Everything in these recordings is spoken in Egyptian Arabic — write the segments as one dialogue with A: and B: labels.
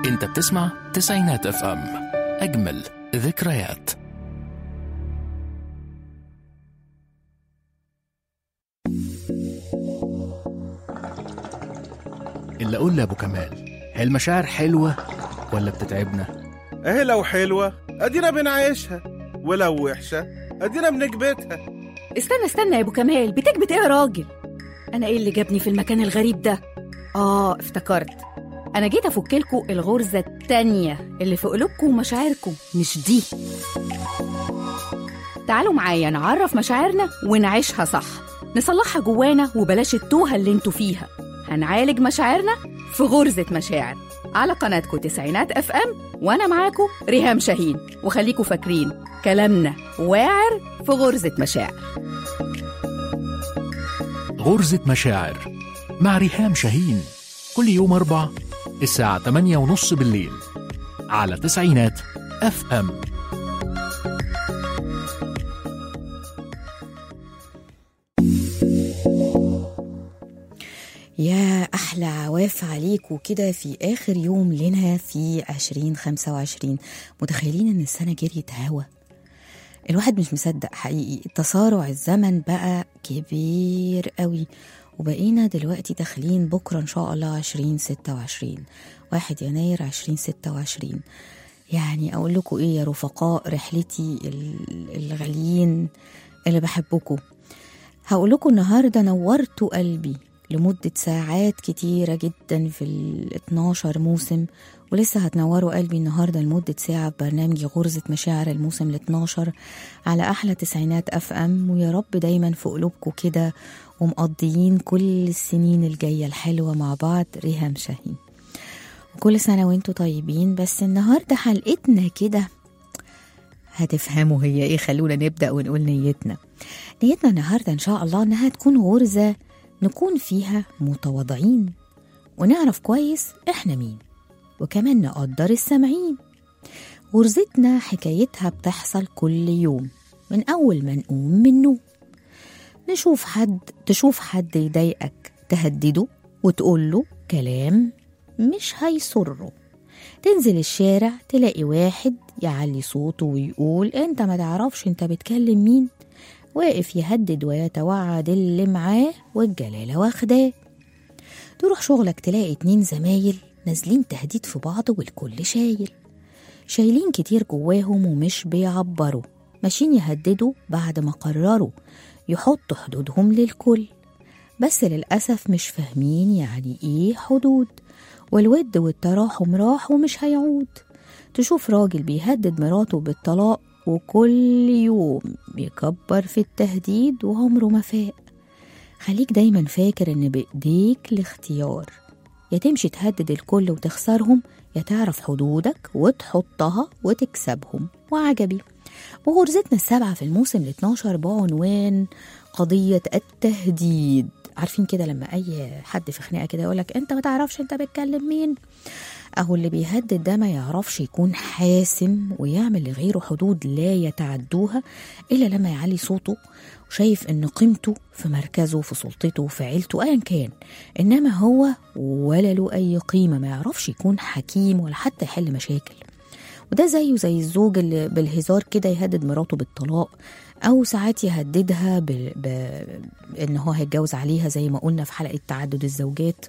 A: انت بتسمع تسعينات اف ام اجمل ذكريات اللي اقول لابو كمال هي المشاعر حلوه ولا بتتعبنا
B: اهي لو حلوة ادينا بنعيشها ولو وحشة ادينا بنكبتها
C: استنى استنى يا ابو كمال بتكبت ايه يا راجل انا ايه اللي جابني في المكان الغريب ده اه افتكرت انا جيت افك لكم الغرزه التانية اللي في قلوبكم ومشاعركم مش دي تعالوا معايا نعرف مشاعرنا ونعيشها صح نصلحها جوانا وبلاش التوهه اللي انتوا فيها هنعالج مشاعرنا في غرزه مشاعر على قناتكم تسعينات اف ام وانا معاكم ريهام شاهين وخليكم فاكرين كلامنا واعر في غرزه مشاعر
A: غرزة مشاعر مع ريهام شاهين كل يوم أربع الساعة 8 ونص بالليل على تسعينات اف ام
C: يا أحلى عواف عليكم كده في آخر يوم لنا في 2025 متخيلين إن السنة جريت هوا الواحد مش مصدق حقيقي تسارع الزمن بقى كبير قوي وبقينا دلوقتي داخلين بكرة إن شاء الله 2026 واحد يناير 2026 يعني أقول لكم إيه يا رفقاء رحلتي ال- الغاليين اللي بحبكم هقول لكم النهارده نورتوا قلبي لمدة ساعات كتيرة جدا في ال 12 موسم ولسه هتنوروا قلبي النهارده لمدة ساعة في برنامج غرزة مشاعر الموسم ال 12 على أحلى تسعينات أف أم ويا رب دايما في قلوبكم كده ومقضيين كل السنين الجاية الحلوة مع بعض ريهام شاهين وكل سنة وانتوا طيبين بس النهاردة حلقتنا كده هتفهموا هي ايه خلونا نبدأ ونقول نيتنا نيتنا النهاردة إن شاء الله إنها تكون غرزة نكون فيها متواضعين ونعرف كويس إحنا مين وكمان نقدر السامعين غرزتنا حكايتها بتحصل كل يوم من أول ما نقوم من النوم نشوف حد تشوف حد يضايقك تهدده وتقول له كلام مش هيسره تنزل الشارع تلاقي واحد يعلي صوته ويقول انت ما تعرفش انت بتكلم مين واقف يهدد ويتوعد اللي معاه والجلالة واخداه تروح شغلك تلاقي اتنين زمايل نازلين تهديد في بعض والكل شايل شايلين كتير جواهم ومش بيعبروا ماشيين يهددوا بعد ما قرروا يحطوا حدودهم للكل بس للأسف مش فاهمين يعني إيه حدود والود والتراحم راح ومش هيعود تشوف راجل بيهدد مراته بالطلاق وكل يوم بيكبر في التهديد وعمره ما فاق خليك دايما فاكر ان بايديك الاختيار يا تمشي تهدد الكل وتخسرهم يا تعرف حدودك وتحطها وتكسبهم وعجبي وغرزتنا السابعة في الموسم ال 12 بعنوان قضية التهديد عارفين كده لما أي حد في خناقة كده يقولك أنت ما تعرفش أنت بتكلم مين أهو اللي بيهدد ده ما يعرفش يكون حاسم ويعمل لغيره حدود لا يتعدوها إلا لما يعلي صوته وشايف إن قيمته في مركزه في سلطته في عيلته أيا كان إنما هو ولا له أي قيمة ما يعرفش يكون حكيم ولا حتى يحل مشاكل وده زيه زي الزوج اللي بالهزار كده يهدد مراته بالطلاق أو ساعات يهددها ب... ب... إن هو هيتجوز عليها زي ما قلنا في حلقة تعدد الزوجات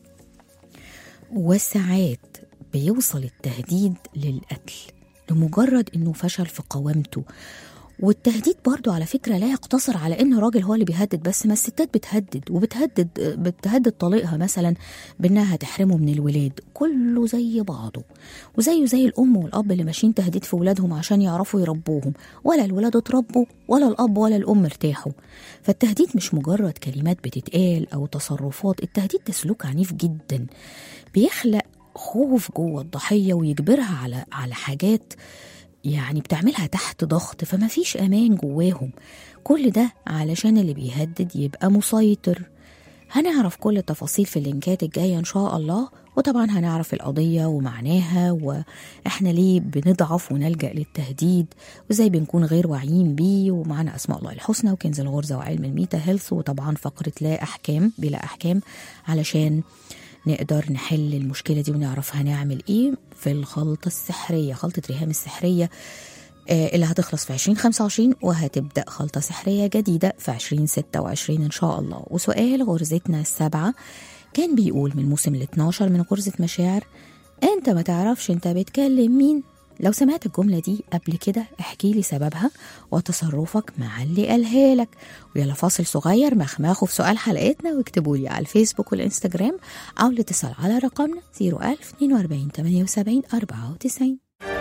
C: وساعات بيوصل التهديد للقتل لمجرد انه فشل في قوامته والتهديد برضو على فكرة لا يقتصر على ان الراجل هو اللي بيهدد بس ما الستات بتهدد وبتهدد بتهدد طليقها مثلا بانها هتحرمه من الولاد كله زي بعضه وزيه زي الام والاب اللي ماشيين تهديد في ولادهم عشان يعرفوا يربوهم ولا الولاد اتربوا ولا الاب ولا الام ارتاحوا فالتهديد مش مجرد كلمات بتتقال او تصرفات التهديد ده سلوك عنيف جدا بيخلق خوف جوه الضحية ويجبرها على على حاجات يعني بتعملها تحت ضغط فما فيش أمان جواهم كل ده علشان اللي بيهدد يبقى مسيطر هنعرف كل التفاصيل في اللينكات الجاية إن شاء الله وطبعا هنعرف القضية ومعناها وإحنا ليه بنضعف ونلجأ للتهديد وإزاي بنكون غير واعيين بيه ومعنا أسماء الله الحسنى وكنز الغرزة وعلم الميتا هيلث وطبعا فقرة لا أحكام بلا أحكام علشان نقدر نحل المشكلة دي ونعرف هنعمل ايه في الخلطة السحرية خلطة ريهام السحرية آه، اللي هتخلص في 2025 وهتبدأ خلطة سحرية جديدة في 2026 إن شاء الله وسؤال غرزتنا السابعة كان بيقول من الموسم ال 12 من غرزة مشاعر أنت ما تعرفش أنت بتكلم مين لو سمعت الجملة دي قبل كده احكي لي سببها وتصرفك مع اللي قالها لك ويلا فاصل صغير مخمخوا في سؤال حلقتنا واكتبوا لي على الفيسبوك والانستجرام أو الاتصال على رقمنا 01000 42 78 94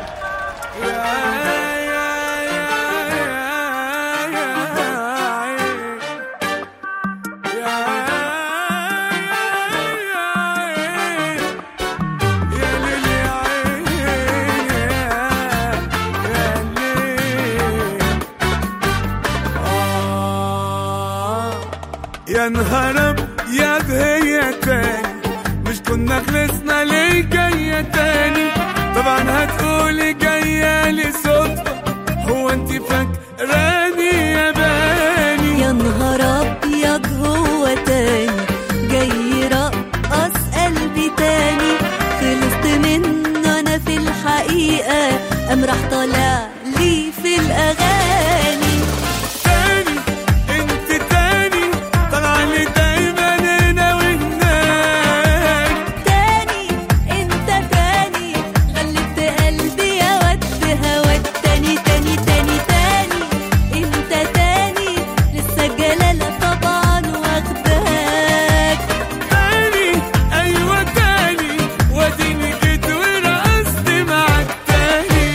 D: يا نهار يا هي تاني مش كنا خلصنا ليه جاية تاني طبعا هتقولي جاية لي صدفة هو انت فاكراني يا باني
E: يا نهار ابيض هو تاني جاي يرقص قلبي تاني خلصت منه انا في الحقيقه قام راح طالع لي في الاغاني
D: تاني انت تاني طالعة لي دايما هنا وهناك
E: تاني انت تاني غلبت قلبي يا ود هواك تاني تاني تاني تاني انت تاني لسه الجلاله طبعا واخداك
D: تاني ايوه تاني واديني جيت ورقصت معاك تاني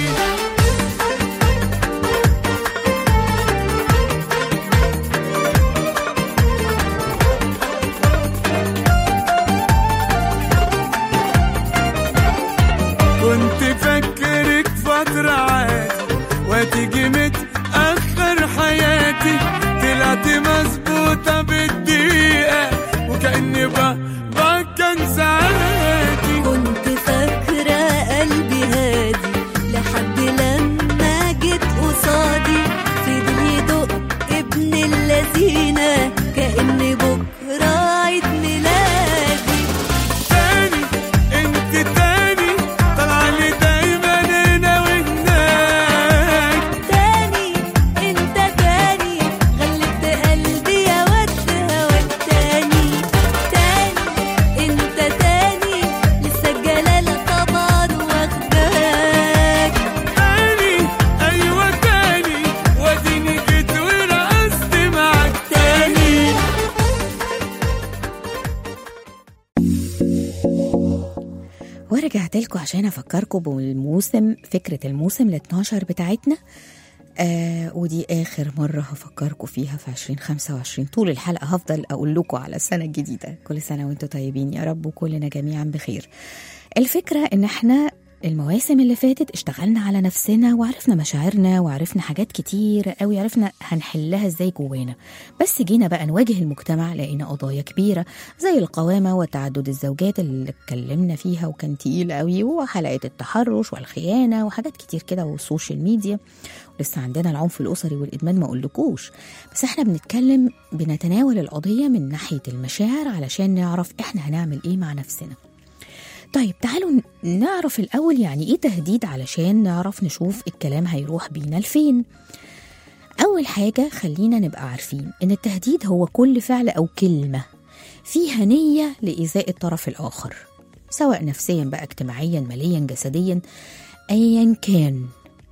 D: كنت فاكرك فترة عادي وتيجي متأخر حياتي طلعت مظبوطة بالدقيقة وكأني بابا كان ساعاتي
E: كنت فاكرة قلبي هادي لحد لما جيت قصادي فضل يدق ابن اللذينة كأن بكرة عيد ميلادي
D: تاني انت تاني طالعة لي دايما هنا وهناك
E: تاني انت تاني غلبت قلبي يا ود هواك تاني تاني انت تاني لسه الجلالة طبعا واخداك
D: تاني ايوه تاني واديني جيت ورقصت معاك تاني
C: ورجعت لكم عشان افكركم بالموسم فكره الموسم ال 12 بتاعتنا آه ودي اخر مره هفكركم فيها في 2025 طول الحلقه هفضل اقول لكم على السنه الجديده كل سنه وانتم طيبين يا رب وكلنا جميعا بخير الفكره ان احنا المواسم اللي فاتت اشتغلنا على نفسنا وعرفنا مشاعرنا وعرفنا حاجات كتير قوي عرفنا هنحلها ازاي جوانا بس جينا بقى نواجه المجتمع لقينا قضايا كبيره زي القوامه وتعدد الزوجات اللي اتكلمنا فيها وكان تقيل قوي وحلقه التحرش والخيانه وحاجات كتير كده والسوشيال ميديا لسه عندنا العنف الاسري والادمان ما اقولكوش بس احنا بنتكلم بنتناول القضيه من ناحيه المشاعر علشان نعرف احنا هنعمل ايه مع نفسنا طيب تعالوا ن- نعرف الأول يعني إيه تهديد علشان نعرف نشوف الكلام هيروح بينا لفين أول حاجة خلينا نبقى عارفين إن التهديد هو كل فعل أو كلمة فيها نية لإيذاء الطرف الآخر سواء نفسيا بقى اجتماعيا ماليا جسديا أيا كان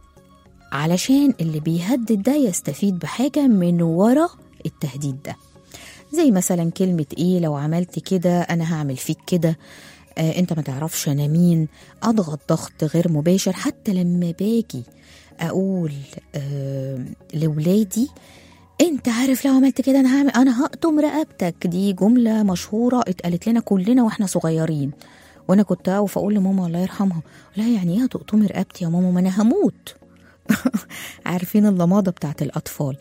C: علشان اللي بيهدد ده يستفيد بحاجة من ورا التهديد ده زي مثلا كلمة ايه لو عملت كده انا هعمل فيك كده آه انت ما تعرفش انا مين اضغط ضغط غير مباشر حتى لما باجي اقول آه لولادي انت عارف لو عملت كده انا هعمل انا هقطم رقبتك دي جمله مشهوره اتقالت لنا كلنا واحنا صغيرين وانا كنت اقف اقول لماما الله يرحمها لا يعني ايه هتقطمي رقبتي يا ماما ما انا هموت عارفين اللماضه بتاعت الاطفال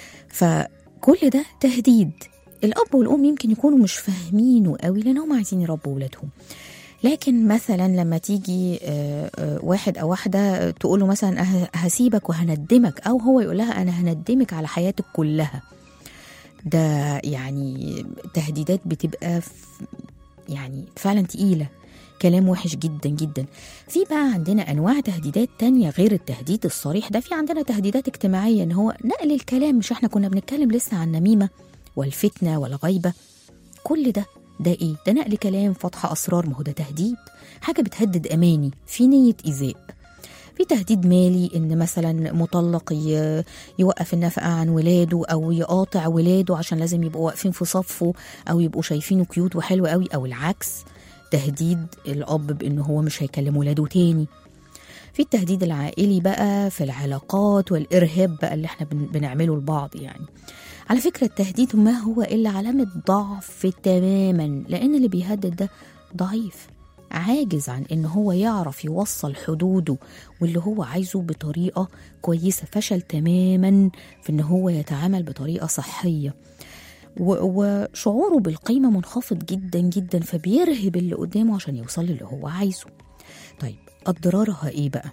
C: فكل ده تهديد الاب والام يمكن يكونوا مش فاهمينه قوي لان هم عايزين يربوا ولادهم لكن مثلا لما تيجي آه، آه، واحد او واحده تقول له مثلا أه- هسيبك وهندمك او هو يقول لها انا هندمك على حياتك كلها ده يعني تهديدات بتبقى في يعني فعلا تقيلة كلام وحش جدا جدا في بقى عندنا انواع تهديدات تانية غير التهديد الصريح ده في عندنا تهديدات اجتماعية ان هو نقل الكلام مش احنا كنا بنتكلم لسه عن النميمة والفتنة والغيبة كل ده ده ايه ده نقل كلام فتح اسرار ما هو ده تهديد حاجة بتهدد اماني في نية ايذاء في تهديد مالي ان مثلا مطلق ي- يوقف النفقه عن ولاده او يقاطع ولاده عشان لازم يبقوا واقفين في صفه او يبقوا شايفينه كيوت وحلو قوي او العكس تهديد الاب بانه هو مش هيكلم ولاده تاني في التهديد العائلي بقى في العلاقات والارهاب بقى اللي احنا بن- بنعمله لبعض يعني على فكره التهديد ما هو الا علامه ضعف تماما لان اللي بيهدد ده ضعيف عاجز عن ان هو يعرف يوصل حدوده واللي هو عايزه بطريقه كويسه فشل تماما في ان هو يتعامل بطريقه صحيه و- وشعوره بالقيمه منخفض جدا جدا فبيرهب اللي قدامه عشان يوصل للي هو عايزه طيب اضرارها ايه بقى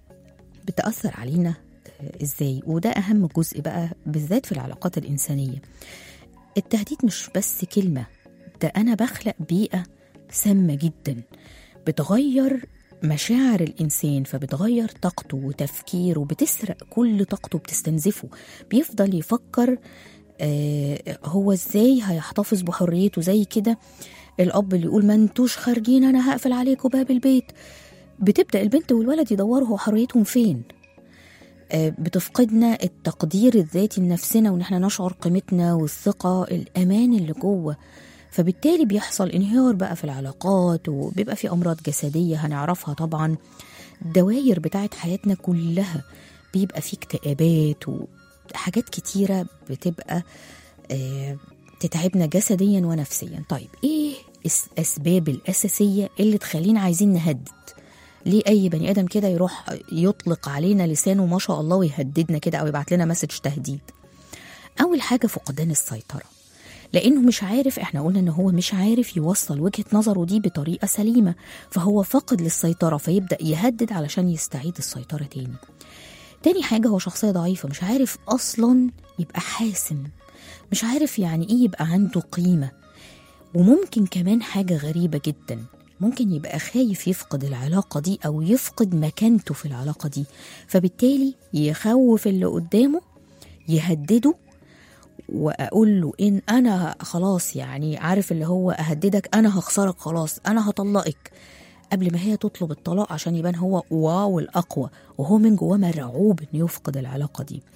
C: بتاثر علينا آه، ازاي وده اهم جزء بقى بالذات في العلاقات الانسانيه التهديد مش بس كلمه ده انا بخلق بيئه سامه جدا بتغير مشاعر الإنسان فبتغير طاقته وتفكيره بتسرق كل طاقته بتستنزفه بيفضل يفكر آه هو ازاي هيحتفظ بحريته زي كده الأب اللي يقول ما انتوش خارجين أنا هقفل عليكم باب البيت بتبدأ البنت والولد يدوروا هو حريتهم فين آه، بتفقدنا التقدير الذاتي لنفسنا وان احنا نشعر قيمتنا والثقة الأمان اللي جوه فبالتالي بيحصل انهيار بقى في العلاقات وبيبقى في أمراض جسدية هنعرفها طبعا الدواير بتاعت حياتنا كلها بيبقى في اكتئابات وحاجات كتيرة بتبقى آه، تتعبنا جسديا ونفسيا طيب ايه الأسباب الأساسية اللي تخلينا عايزين نهدد ليه اي بني ادم كده يروح يطلق علينا لسانه ما شاء الله ويهددنا كده او يبعت لنا مسج تهديد اول حاجه فقدان السيطره لانه مش عارف احنا قلنا ان هو مش عارف يوصل وجهه نظره دي بطريقه سليمه فهو فاقد للسيطره فيبدا يهدد علشان يستعيد السيطره تاني تاني حاجه هو شخصيه ضعيفه مش عارف اصلا يبقى حاسم مش عارف يعني ايه يبقى عنده قيمه وممكن كمان حاجه غريبه جدا ممكن يبقى خايف يفقد العلاقة دي أو يفقد مكانته في العلاقة دي فبالتالي يخوف اللي قدامه يهدده وأقول له إن أنا خلاص يعني عارف اللي هو أهددك أنا هخسرك خلاص أنا هطلقك قبل ما هي تطلب الطلاق عشان يبان هو واو الأقوى وهو من جواه مرعوب إنه يفقد العلاقة دي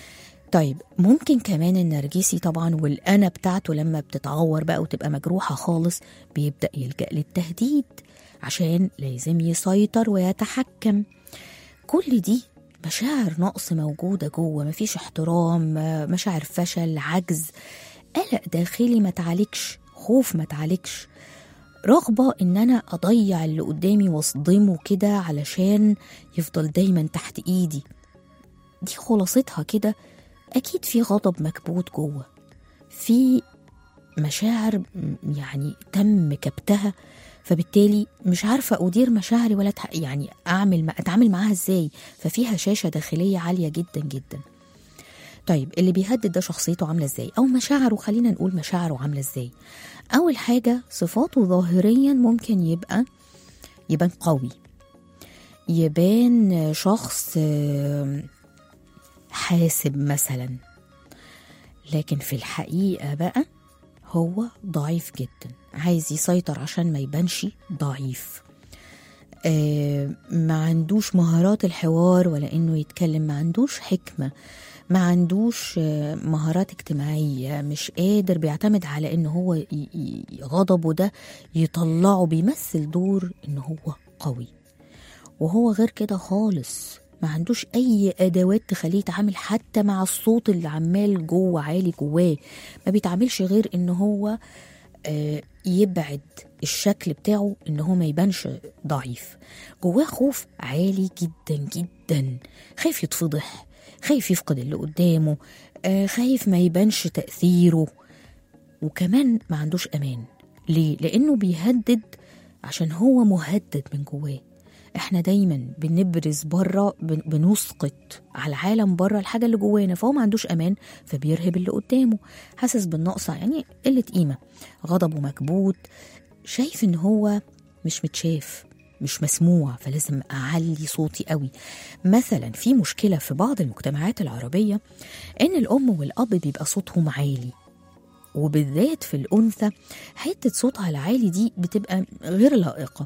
C: طيب ممكن كمان النرجسي طبعا والأنا بتاعته لما بتتعور بقى وتبقى مجروحة خالص بيبدأ يلجأ للتهديد عشان لازم يسيطر ويتحكم كل دي مشاعر نقص موجودة جوه مفيش احترام مشاعر فشل عجز قلق داخلي ما تعالجش خوف ما تعالجش رغبة إن أنا أضيع اللي قدامي وأصدمه كده علشان يفضل دايما تحت إيدي دي خلاصتها كده أكيد في غضب مكبوت جوه في مشاعر م- يعني تم كبتها فبالتالي مش عارفة أدير مشاعري ولا تح- يعني أعمل ما أتعامل معاها إزاي ففي هشاشة داخلية عالية جدا جدا طيب اللي بيهدد ده شخصيته عاملة إزاي أو مشاعره خلينا نقول مشاعره عاملة إزاي أول حاجة صفاته ظاهريا ممكن يبقى يبان قوي يبان شخص آم، حاسب مثلا لكن في الحقيقة بقى هو ضعيف جدا عايز يسيطر عشان ما يبانش ضعيف آه ما عندوش مهارات الحوار ولا انه يتكلم ما عندوش حكمة ما عندوش آه مهارات اجتماعية مش قادر بيعتمد على ان هو ي- ي- غضبه ده يطلعه بيمثل دور ان هو قوي وهو غير كده خالص ما عندوش اي ادوات تخليه يتعامل حتى مع الصوت اللي عمال جوه عالي جواه ما بيتعاملش غير ان هو آه، يبعد الشكل بتاعه ان هو ما يبانش ضعيف جواه خوف عالي جدا جدا خايف يتفضح خايف يفقد اللي قدامه آه، خايف ما يبانش تأثيره وكمان ما عندوش امان ليه لانه بيهدد عشان هو مهدد من جواه احنا دايما بنبرز بره بن- بنسقط على العالم بره الحاجه اللي جوانا فهو ما عندوش امان فبيرهب اللي قدامه حاسس بالنقص يعني قله قيمه غضبه مكبوت شايف ان هو مش متشاف مش مسموع فلازم اعلي صوتي قوي مثلا في مشكله في بعض المجتمعات العربيه ان الام والاب بيبقى صوتهم عالي وبالذات في الانثى حته صوتها العالي دي بتبقى غير لائقه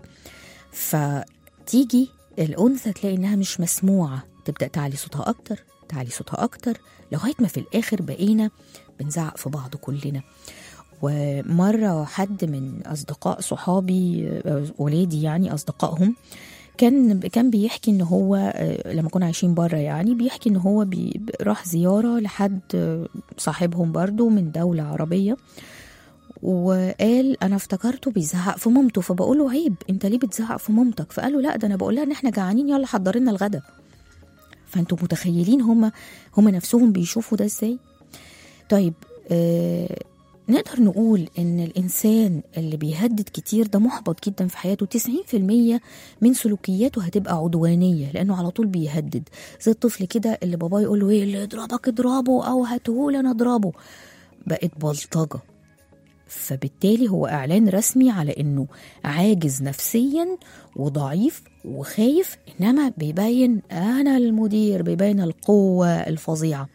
C: فتيجي الانثى تلاقي انها مش مسموعه تبدا تعلي صوتها اكتر تعلي صوتها اكتر لغايه ما في الاخر بقينا بنزعق في بعض كلنا ومرة حد من أصدقاء صحابي آه، ولادي يعني أصدقائهم كان كان بيحكي ان هو آه، لما كنا عايشين بره يعني بيحكي ان هو بي راح زياره لحد آه، صاحبهم برضو من دوله عربيه وقال انا افتكرته بيزعق في مامته فبقول له عيب انت ليه بتزعق في مامتك فقال له لا ده انا بقول لها ان احنا جعانين يلا حضر لنا الغدا فانتوا متخيلين هم هم نفسهم بيشوفوا ده ازاي طيب آه نقدر نقول ان الانسان اللي بيهدد كتير ده محبط جدا في حياته 90% من سلوكياته هتبقى عدوانيه لانه على طول بيهدد زي الطفل كده اللي باباه يقول له ايه اللي يضربك اضربه او هاتهولي انا اضربه بقت بلطجه فبالتالي هو اعلان رسمي على انه عاجز نفسيا وضعيف وخايف انما بيبين انا المدير بيبين القوه الفظيعه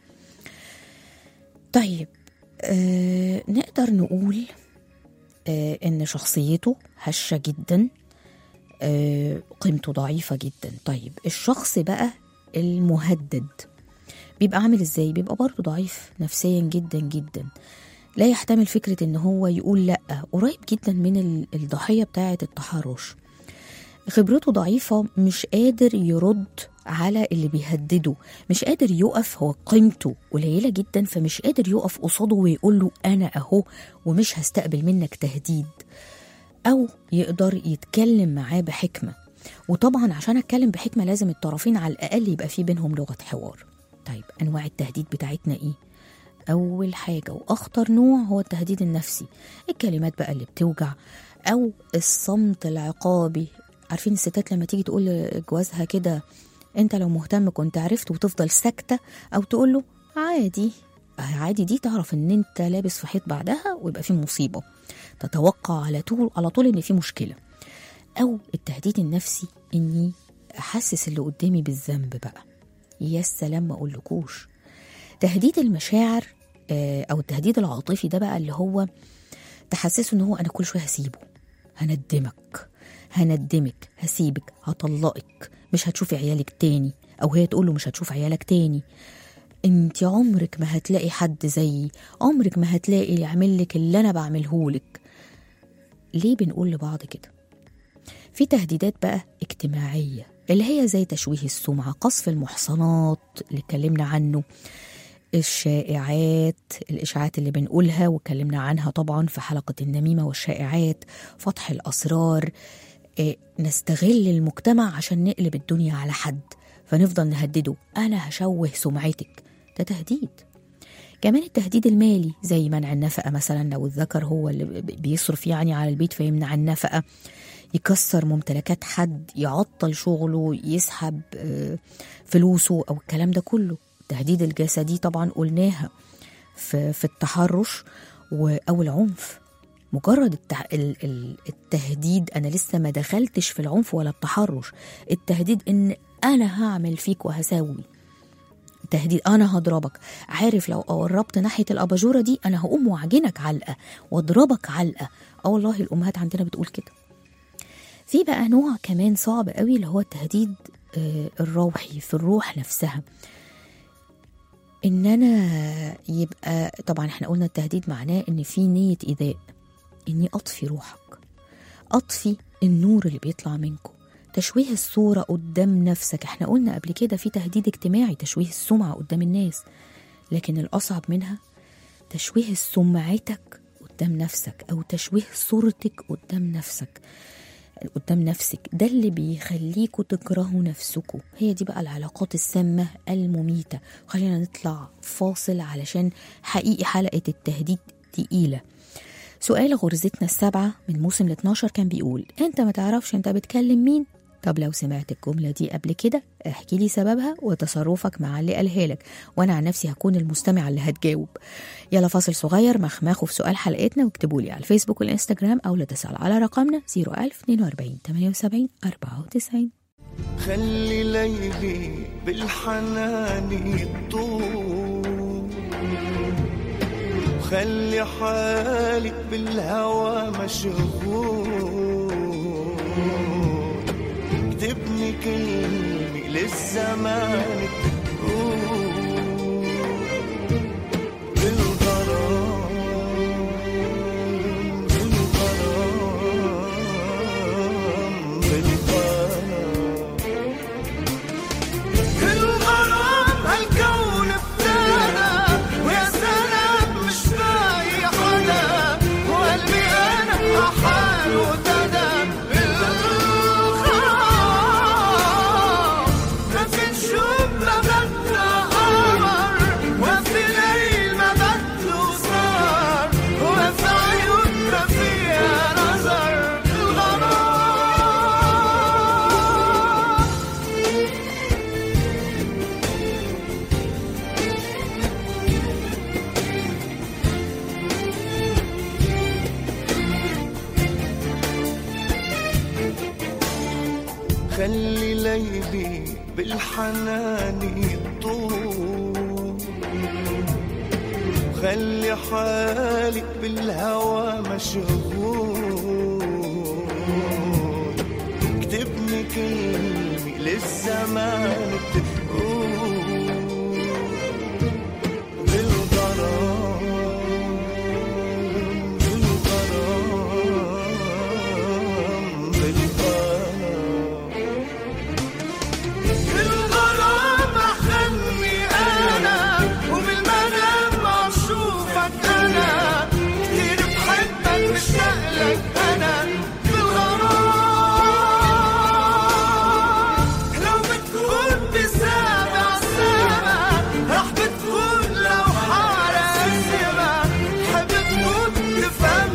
C: طيب آه نقدر نقول آه ان شخصيته هشه جدا آه قيمته ضعيفه جدا طيب الشخص بقى المهدد بيبقى عامل ازاي بيبقى برضه ضعيف نفسيا جدا جدا لا يحتمل فكرة ان هو يقول لا قريب جدا من ال- الضحية بتاعة التحرش خبرته ضعيفة مش قادر يرد على اللي بيهدده مش قادر يقف هو قيمته قليلة جدا فمش قادر يقف قصاده ويقول له أنا أهو ومش هستقبل منك تهديد أو يقدر يتكلم معاه بحكمة وطبعا عشان أتكلم بحكمة لازم الطرفين على الأقل يبقى في بينهم لغة حوار طيب أنواع التهديد بتاعتنا إيه؟ أول حاجة وأخطر نوع هو التهديد النفسي الكلمات بقى اللي بتوجع أو الصمت العقابي عارفين الستات لما تيجي تقول لجوازها كده انت لو مهتم كنت عرفت وتفضل ساكتة أو تقول له عادي عادي دي تعرف ان انت لابس في حيط بعدها ويبقى في مصيبة تتوقع على طول على طول ان في مشكلة أو التهديد النفسي اني احسس اللي قدامي بالذنب بقى يا سلام ما اقولكوش تهديد المشاعر آه، او التهديد العاطفي ده بقى اللي هو تحسسه ان هو انا كل شويه هسيبه هندمك هندمك هسيبك هطلقك مش هتشوفي عيالك تاني او هي تقول له مش هتشوف عيالك تاني انت عمرك ما هتلاقي حد زيي عمرك ما هتلاقي يعمل لك اللي انا بعمله لك ليه بنقول لبعض كده في تهديدات بقى اجتماعيه اللي هي زي تشويه السمعه قصف المحصنات اللي اتكلمنا عنه الشائعات الإشاعات اللي بنقولها واتكلمنا عنها طبعا في حلقة النميمة والشائعات فتح الأسرار إيه، نستغل المجتمع عشان نقلب الدنيا على حد فنفضل نهدده أنا هشوه سمعتك ده تهديد كمان التهديد المالي زي منع النفقة مثلا لو الذكر هو اللي ب- بيصرف يعني على البيت فيمنع النفقة يكسر ممتلكات حد يعطل شغله يسحب آه، فلوسه أو الكلام ده كله التهديد الجسدي طبعا قلناها في, في التحرش و- أو العنف مجرد التح... ال- ال- التهديد أنا لسه ما دخلتش في العنف ولا التحرش التهديد إن أنا هعمل فيك وهساوي تهديد انا هضربك عارف لو قربت ناحيه الاباجوره دي انا هقوم واعجنك علقه واضربك علقه اه والله الامهات عندنا بتقول كده في بقى نوع كمان صعب قوي اللي هو التهديد آه، الروحي في الروح نفسها ان انا يبقى طبعا احنا قلنا التهديد معناه ان في نيه ايذاء اني اطفي روحك اطفي النور اللي بيطلع منكم تشويه الصورة قدام نفسك احنا قلنا قبل كده في تهديد اجتماعي تشويه السمعة قدام الناس لكن الأصعب منها تشويه سمعتك قدام نفسك أو تشويه صورتك قدام نفسك قدام نفسك ده اللي بيخليكوا تكرهوا نفسكوا هي دي بقى العلاقات السامة المميتة خلينا نطلع فاصل علشان حقيقي حلقة التهديد تقيلة سؤال غرزتنا السبعة من موسم ال 12 كان بيقول انت ما تعرفش انت بتكلم مين طب لو سمعت الجملة دي قبل كده احكي لي سببها وتصرفك مع اللي قالها لك وأنا عن نفسي هكون المستمع اللي هتجاوب يلا فاصل صغير مخمخوا في سؤال حلقتنا واكتبوا لي على الفيسبوك والإنستجرام أو لا تسأل على رقمنا 01042 78 94
D: خلي ليلي بالحنان يطول وخلي حالك بالهوى مشغول اكتبني كلمة للزمان تقول بالغرام بالغرام بالغرام الغرام هالكون ابتدى ويا سلام مش لاقي حدا وقلبي انا حاله ابتدى الغرام ما في نجوم ما بدها قمر وفي ليل ما بدله سهر وفي عيون ما فيها نظر الغرام خلي ليلي بالحنان يطول خلي حالك بالهوى مشغول اكتبني كلمة للزمان تقول بالغرام بالغرام بالغرام الغرام أحلمي أنا وبالمنام أشوفك أنا كتير بحبك مشتاق لك أنا بالغرام لو بتكون بسابع سما رح بتكون لو حارة السما حب تكون تفهم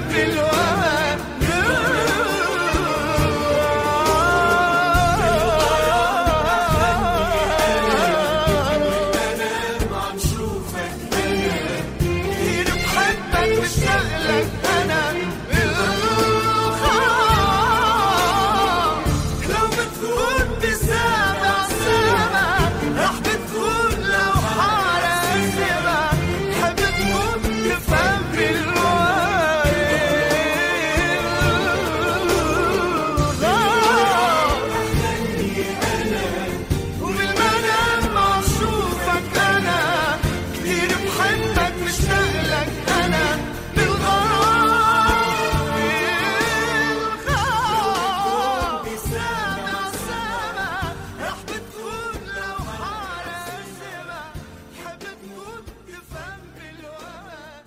D: كتير بحبك مشتاق لك أنا بالغرام لو بتكون بسابع سما رح بتكون لو حارة السما حب تكون تفهم بالوعي وبالمنام أشوفك أنا كتير بحبك مشتاق لك أنا بالغرام بالغرام سما سما رح بتكون لو حارة السما حب تكون تفهم بالوعي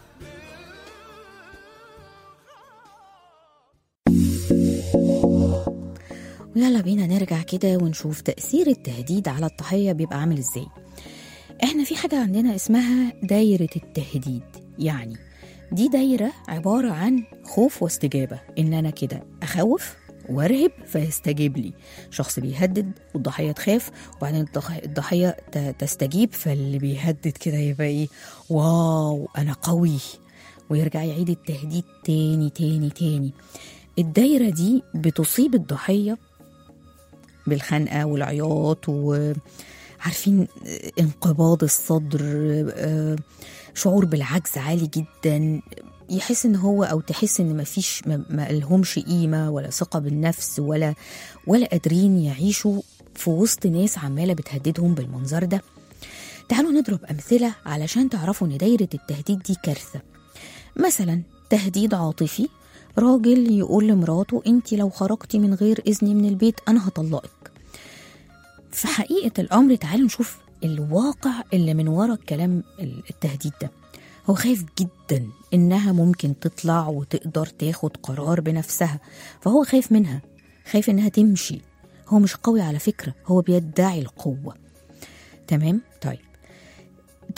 C: ويلا بينا نرجع كده ونشوف تأثير التهديد على الضحية بيبقى عامل ازاي احنا في حاجة عندنا اسمها دايرة التهديد يعني دي دايرة عبارة عن خوف واستجابة ان انا كده اخوف وارهب فيستجيب لي شخص بيهدد والضحية تخاف وبعدين الضح- الضحية ت- تستجيب فاللي بيهدد كده يبقى ايه واو انا قوي ويرجع يعيد التهديد تاني تاني تاني الدايرة دي بتصيب الضحية بالخنقة والعياط وعارفين انقباض الصدر آه، شعور بالعجز عالي جدا يحس ان هو او تحس ان مفيش ما ما لهمش قيمه ولا ثقه بالنفس ولا ولا قادرين يعيشوا في وسط ناس عماله بتهددهم بالمنظر ده تعالوا نضرب امثله علشان تعرفوا ان دايره التهديد دي كارثه مثلا تهديد عاطفي راجل يقول لمراته انت لو خرجتي من غير اذني من البيت انا هطلقك في حقيقه الامر تعالوا نشوف الواقع اللي من ورا الكلام التهديد ده هو خايف جدا انها ممكن تطلع وتقدر تاخد قرار بنفسها فهو خايف منها خايف انها تمشي هو مش قوي على فكره هو بيدعي القوه تمام طيب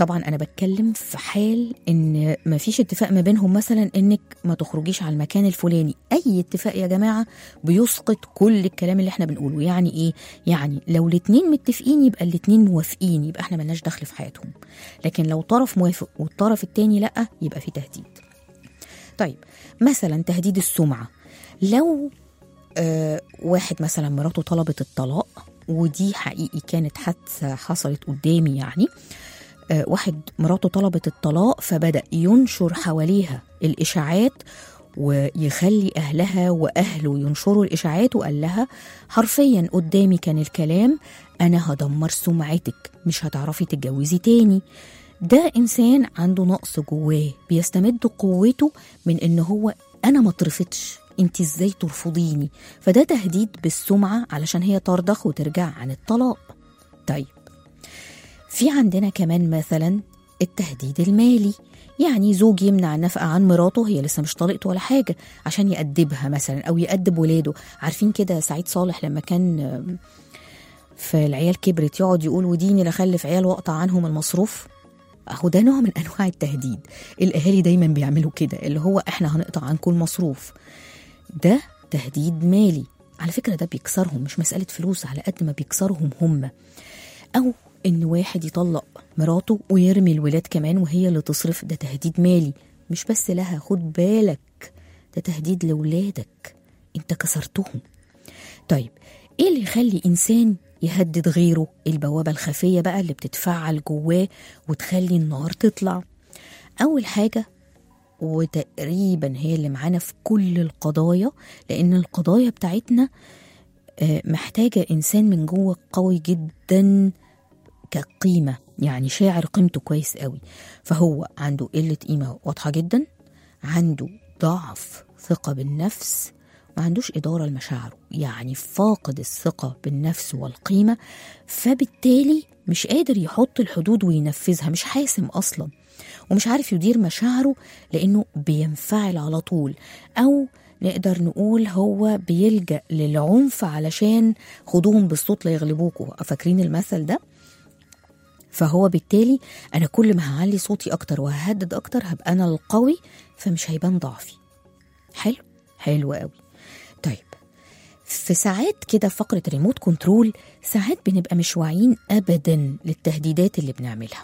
C: طبعا انا بتكلم في حال ان ما فيش اتفاق ما بينهم مثلا انك ما تخرجيش على المكان الفلاني اي اتفاق يا جماعه بيسقط كل الكلام اللي احنا بنقوله يعني ايه يعني لو الاتنين متفقين يبقى الاتنين موافقين يبقى احنا ملناش دخل في حياتهم لكن لو طرف موافق والطرف التاني لا يبقى في تهديد طيب مثلا تهديد السمعه لو آه واحد مثلا مراته طلبت الطلاق ودي حقيقي كانت حادثه حصلت قدامي يعني آه، واحد مراته طلبت الطلاق فبدأ ينشر حواليها الإشاعات ويخلي أهلها وأهله ينشروا الإشاعات وقال لها حرفيا قدامي كان الكلام أنا هدمر سمعتك مش هتعرفي تتجوزي تاني ده إنسان عنده نقص جواه بيستمد قوته من إن هو أنا ما اترفضش انت ازاي ترفضيني فده تهديد بالسمعة علشان هي ترضخ وترجع عن الطلاق طيب في عندنا كمان مثلا التهديد المالي يعني زوج يمنع النفقة عن مراته هي لسه مش طلقته ولا حاجة عشان يأدبها مثلا أو يأدب ولاده عارفين كده سعيد صالح لما كان آم، في العيال كبرت يقعد يقول وديني لخلف عيال واقطع عنهم المصروف اهو ده نوع من انواع التهديد الاهالي دايما بيعملوا كده اللي هو احنا هنقطع عنكم المصروف ده تهديد مالي على فكره ده بيكسرهم مش مساله فلوس على قد ما بيكسرهم هم او ان واحد يطلق مراته ويرمي الولاد كمان وهي اللي تصرف ده تهديد مالي مش بس لها خد بالك ده تهديد لولادك انت كسرتهم طيب ايه اللي يخلي انسان يهدد غيره البوابه الخفيه بقى اللي بتتفعل جواه وتخلي النار تطلع اول حاجه وتقريبا هي اللي معانا في كل القضايا لان القضايا بتاعتنا آه، محتاجه انسان من جوه قوي جدا كقيمه يعني شاعر قيمته كويس قوي فهو عنده قله قيمه واضحه جدا عنده ضعف ثقه بالنفس ما عندوش إدارة لمشاعره يعني فاقد الثقة بالنفس والقيمة فبالتالي مش قادر يحط الحدود وينفذها مش حاسم أصلا ومش عارف يدير مشاعره لأنه بينفعل على طول أو نقدر نقول هو بيلجأ للعنف علشان خدوهم بالصوت لا يغلبوكوا فاكرين المثل ده فهو بالتالي أنا كل ما هعلي صوتي أكتر وههدد أكتر هبقى أنا القوي فمش هيبان ضعفي حلو حلو قوي طيب في ساعات كده فقرة ريموت كنترول ساعات بنبقى مش واعيين أبدا للتهديدات اللي بنعملها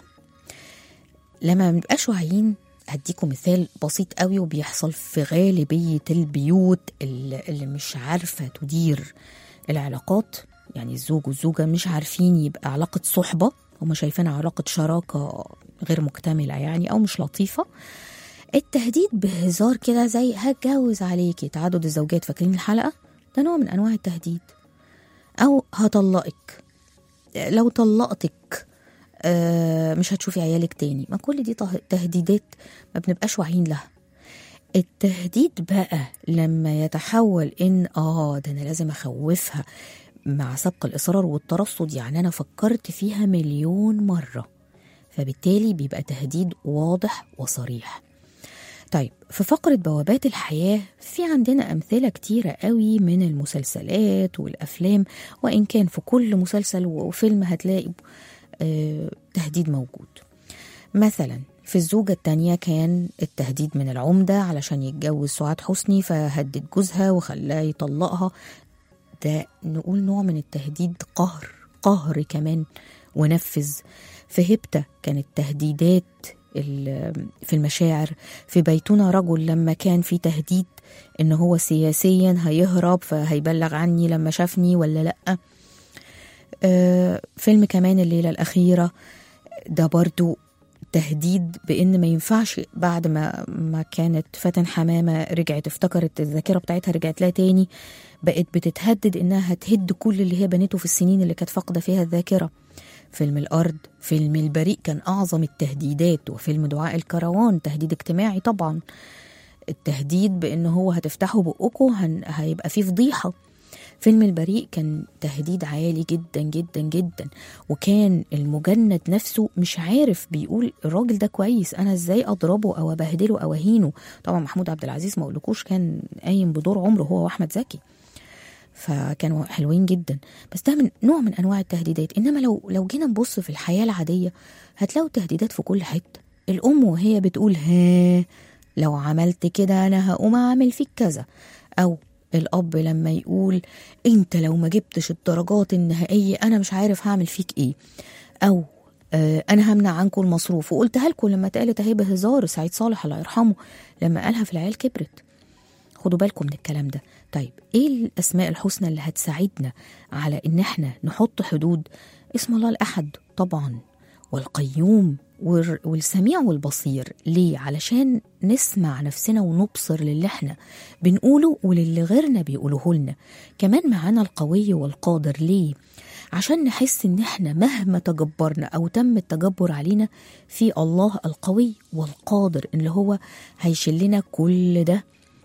C: لما منبقاش واعيين هديكم مثال بسيط قوي وبيحصل في غالبية البيوت اللي اللي مش عارفة تدير العلاقات يعني الزوج والزوجة مش عارفين يبقى علاقة صحبة هما شايفينها علاقة شراكة غير مكتملة يعني أو مش لطيفة التهديد بهزار كده زي هتجوز عليكي تعدد الزوجات فاكرين الحلقة ده نوع من أنواع التهديد أو هطلقك لو طلقتك آه، مش هتشوفي عيالك تاني ما كل دي ته- تهديدات ما بنبقاش واعيين لها التهديد بقى لما يتحول ان اه ده انا لازم اخوفها مع سبق الاصرار والترصد يعني انا فكرت فيها مليون مره فبالتالي بيبقى تهديد واضح وصريح طيب في فقرة بوابات الحياة في عندنا أمثلة كتيرة قوي من المسلسلات والأفلام وإن كان في كل مسلسل وفيلم هتلاقي آه، تهديد موجود مثلا في الزوجة التانية كان التهديد من العمدة علشان يتجوز سعاد حسني فهدد جوزها وخلاه يطلقها ده نقول نوع من التهديد قهر قهر كمان ونفذ في هبتة كانت تهديدات ال- في المشاعر في بيتنا رجل لما كان في تهديد ان هو سياسيا هيهرب فهيبلغ عني لما شافني ولا لأ آه، فيلم كمان الليلة الأخيرة ده برضو تهديد بان ما ينفعش بعد ما ما كانت فاتن حمامه رجعت افتكرت الذاكره بتاعتها رجعت لها تاني بقت بتتهدد انها هتهد كل اللي هي بنته في السنين اللي كانت فاقده فيها الذاكره فيلم الارض فيلم البريء كان اعظم التهديدات وفيلم دعاء الكروان تهديد اجتماعي طبعا التهديد بان هو هتفتحوا بقكم هن... هيبقى فيه فضيحه فيلم البريء كان تهديد عالي جدا جدا جدا وكان المجند نفسه مش عارف بيقول الراجل ده كويس انا ازاي اضربه او ابهدله او اهينه طبعا محمود عبد العزيز ما اقولكوش كان قايم بدور عمره هو واحمد زكي فكانوا حلوين جدا بس ده من نوع من انواع التهديدات انما لو لو جينا نبص في الحياه العاديه هتلاقوا تهديدات في كل حته الام وهي بتقول ها لو عملت كده انا هقوم اعمل فيك كذا او الاب لما يقول انت لو ما جبتش الدرجات النهائيه انا مش عارف هعمل فيك ايه او آه انا همنع عنكم المصروف وقلتها لكم لما اتقالت اهي بهزار سعيد صالح الله يرحمه لما قالها في العيال كبرت خدوا بالكم من الكلام ده طيب ايه الاسماء الحسنى اللي هتساعدنا على ان احنا نحط حدود اسم الله الاحد طبعا والقيوم والر- والسميع والبصير ليه علشان نسمع نفسنا ونبصر للي احنا بنقوله وللي غيرنا بيقولوه لنا كمان معانا القوي والقادر ليه عشان نحس ان احنا مهما تجبرنا او تم التجبر علينا في الله القوي والقادر اللي هو هيشلنا كل ده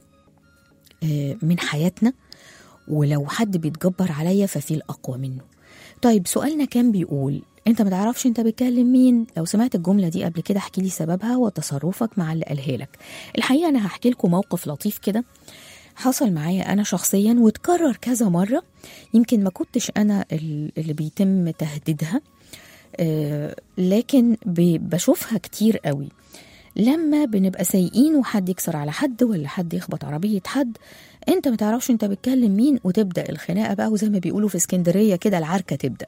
C: آه، من حياتنا ولو حد بيتجبر عليا ففي الأقوى منه طيب سؤالنا كان بيقول انت ما تعرفش انت بتكلم مين لو سمعت الجمله دي قبل كده احكي لي سببها وتصرفك مع اللي قالها لك الحقيقه انا هحكي لكم موقف لطيف كده حصل معايا انا شخصيا واتكرر كذا مره يمكن ما كنتش انا ال- اللي بيتم تهديدها آه، لكن ب- بشوفها كتير قوي لما بنبقى سايقين وحد يكسر على حد ولا حد يخبط عربية حد انت ما تعرفش انت بتكلم مين وتبدأ الخناقة بقى وزي ما بيقولوا في اسكندرية كده العركة تبدأ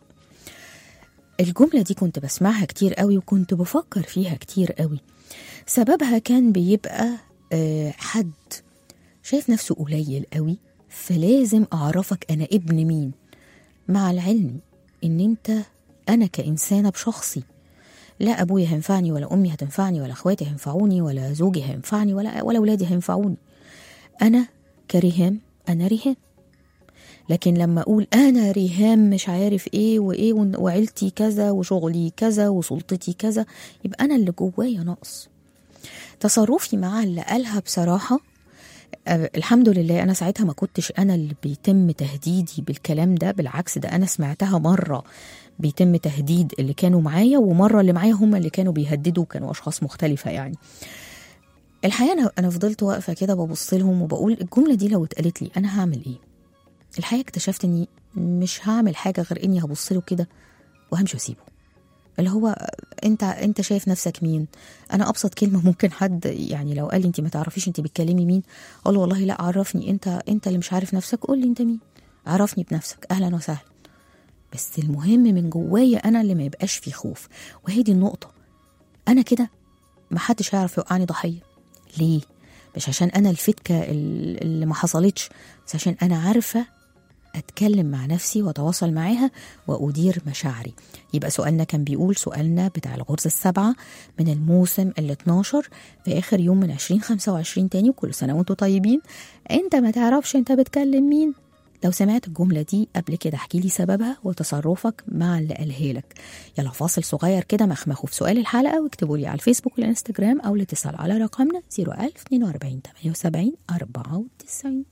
C: الجملة دي كنت بسمعها كتير قوي وكنت بفكر فيها كتير قوي سببها كان بيبقى آه، حد شايف نفسه قليل قوي فلازم أعرفك أنا ابن مين مع العلم إن أنت أنا كإنسانة بشخصي لا ابويا هينفعني ولا امي هتنفعني ولا اخواتي هينفعوني ولا زوجي هينفعني ولا ولا اولادي هينفعوني انا كريهام انا ريهام لكن لما اقول انا ريهام مش عارف ايه وايه ون- وعيلتي كذا وشغلي كذا وسلطتي كذا يبقى انا اللي جوايا نقص تصرفي مع اللي قالها بصراحه آه، الحمد لله انا ساعتها ما كنتش انا اللي بيتم تهديدي بالكلام ده بالعكس ده انا سمعتها مره بيتم تهديد اللي كانوا معايا ومره اللي معايا هم اللي كانوا بيهددوا كانوا اشخاص مختلفه يعني الحقيقه انا انا فضلت واقفه كده ببص لهم وبقول الجمله دي لو اتقالت لي انا هعمل ايه الحقيقه اكتشفت اني مش هعمل حاجه غير اني هبص له كده وهمشي واسيبه اللي هو انت انت شايف نفسك مين انا ابسط كلمه ممكن حد يعني لو قال لي انت ما تعرفيش انت بتكلمي مين اقول له والله لا عرفني انت انت اللي مش عارف نفسك قول لي انت مين عرفني بنفسك اهلا وسهلا بس المهم من جوايا انا اللي ما يبقاش فيه خوف وهي دي النقطه انا كده ما حدش هيعرف يوقعني ضحيه ليه مش عشان انا الفتكه ال- اللي ما حصلتش بس عشان انا عارفه اتكلم مع نفسي واتواصل معاها وادير مشاعري يبقى سؤالنا كان بيقول سؤالنا بتاع الغرزه السبعه من الموسم ال 12 في اخر يوم من 2025 تاني وكل سنه وانتم طيبين انت ما تعرفش انت بتكلم مين لو سمعت الجملة دي قبل كده احكي لي سببها وتصرفك مع اللي قالها لك يلا فاصل صغير كده مخمخوا في سؤال الحلقة واكتبوا لي على الفيسبوك والانستجرام أو الاتصال على رقمنا 01042 78 94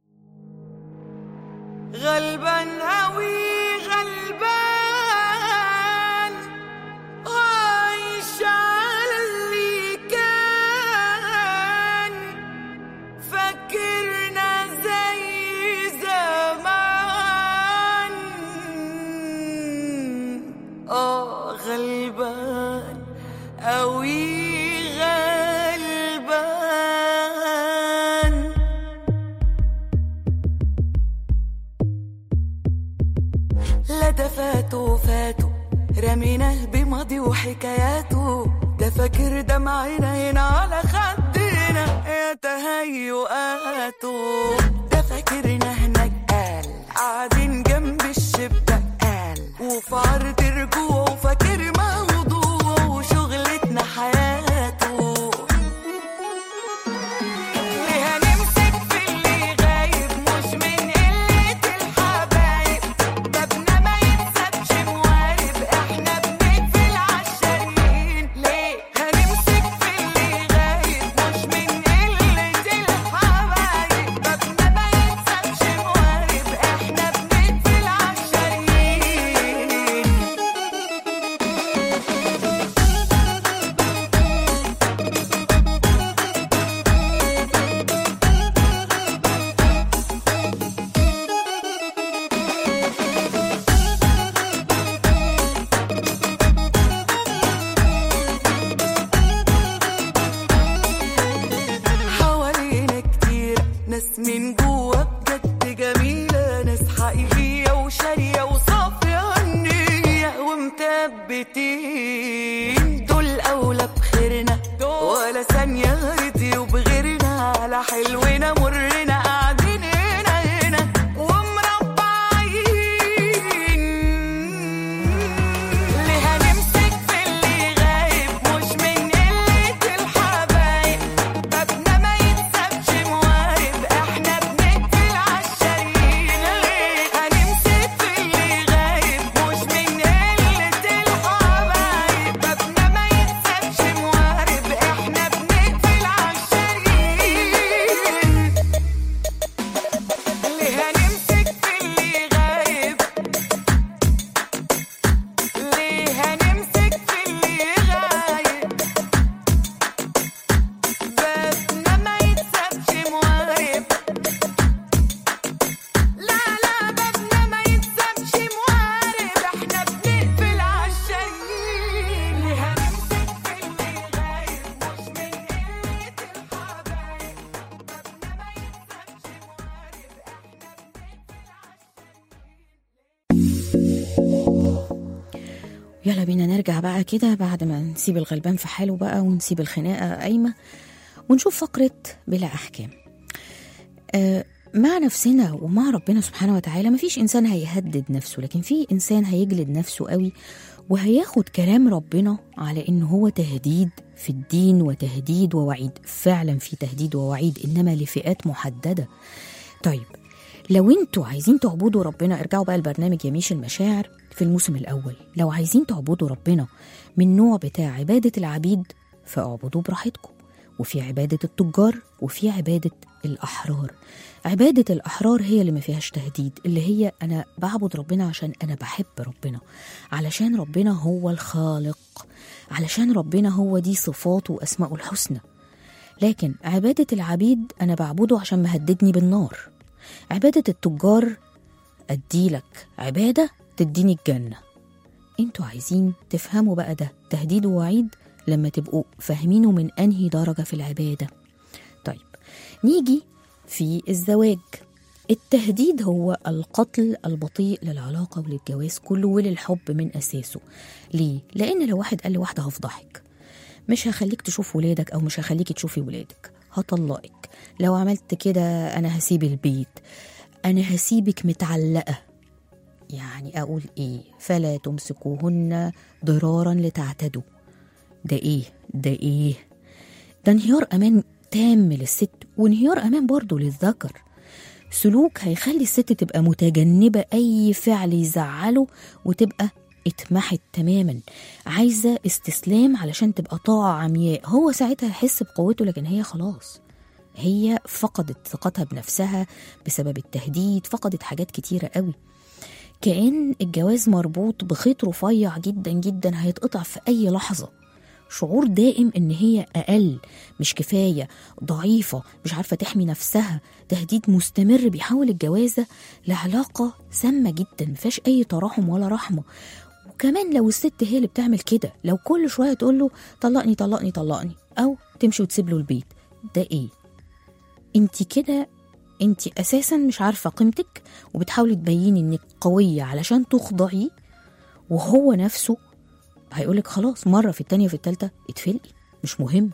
D: غلبان أوي غلبان عايش على اللي كان فكرنا زي زمان اه غلبان أوي غلبان لا ده فاتوا فاتوا رميناه بماضي وحكاياته ده فاكر دمعنا هنا على خدنا يا تهيؤاته ده فاكرنا هناك قال قاعدين جنب الشباك قال وفي عرض رجوعه فاكر موضوعه وشغلتنا حياته ليه هنمسك في اللي غايب مش من قلة الحبايب بابنا ما يتسابش موارب احنا بنقفل عالشاريين ليه هنمسك في اللي غايب مش من قلة الحبايب بابنا ما يتسابش موارب احنا بنقفل
F: حبتين دول أولى بخيرنا ولا ثانية غيرتي وبغيرنا على حلونا مرنا قاعدين هنا هنا ومربعين ليه هنمسك في اللي غايب مش من قلة الحبايب بابنا ما يتسابش موارب احنا بنقفل عالشاريين ليه هنمسك في اللي غايب مش من قلة الحبايب بابنا ما يتسابش موارب احنا بنقفل عالشاريين ليه هنمسك في اللي غايب ليه هنمسك في اللي غايب بابنا ما يتسابش موارب لا لا بابنا ما يتسابش موارب احنا بنقفل عالشاريين ليه هنمسك في اللي غايب مش من قلة الحبايب بابنا ما يتسابش موارب احنا
C: يلا بينا نرجع بقى كده بعد ما نسيب الغلبان في حاله بقى ونسيب الخناقة قايمة ونشوف فقرة بلا أحكام آه مع نفسنا ومع ربنا سبحانه وتعالى مفيش إنسان هيهدد نفسه لكن في إنسان هيجلد نفسه قوي وهياخد كلام ربنا على إن هو تهديد في الدين وتهديد ووعيد فعلا في تهديد ووعيد إنما لفئات محددة طيب لو انتوا عايزين تعبدوا ربنا ارجعوا بقى البرنامج يميش المشاعر في الموسم الأول لو عايزين تعبدوا ربنا من نوع بتاع عبادة العبيد فاعبدوا براحتكم وفي عبادة التجار وفي عبادة الأحرار عبادة الأحرار هي اللي ما فيهاش تهديد اللي هي أنا بعبد ربنا عشان أنا بحب ربنا علشان ربنا هو الخالق علشان ربنا هو دي صفاته وأسماءه الحسنى لكن عبادة العبيد أنا بعبده عشان مهددني بالنار عبادة التجار أديلك عبادة تديني الجنة انتوا عايزين تفهموا بقى ده تهديد ووعيد لما تبقوا فاهمينه من أنهي درجة في العبادة طيب نيجي في الزواج التهديد هو القتل البطيء للعلاقة وللجواز كله وللحب من أساسه ليه؟ لأن لو واحد قال لواحدة هفضحك مش هخليك تشوف ولادك أو مش هخليك تشوفي ولادك هطلقك لو عملت كده أنا هسيب البيت أنا هسيبك متعلقة يعني أقول إيه فلا تمسكوهن ضرارا لتعتدوا ده إيه ده إيه ده انهيار أمان تام للست وانهيار أمان برضه للذكر سلوك هيخلي الست تبقى متجنبة أي فعل يزعله وتبقى اتمحت تماما عايزة استسلام علشان تبقى طاعة عمياء هو ساعتها يحس بقوته لكن هي خلاص هي فقدت ثقتها بنفسها بسبب التهديد فقدت حاجات كتيرة قوي كأن الجواز مربوط بخيط رفيع جدا جدا هيتقطع في أي لحظة شعور دائم ان هي اقل مش كفايه ضعيفه مش عارفه تحمي نفسها تهديد مستمر بيحول الجوازه لعلاقه سامه جدا مفيهاش اي تراحم ولا رحمه وكمان لو الست هي اللي بتعمل كده لو كل شويه تقول له طلقني طلقني طلقني او تمشي وتسيب له البيت ده ايه انت كده انت اساسا مش عارفه قيمتك وبتحاولي تبيني انك قويه علشان تخضعي وهو نفسه هيقولك خلاص مرة في التانية في التالتة اتفلقي مش مهم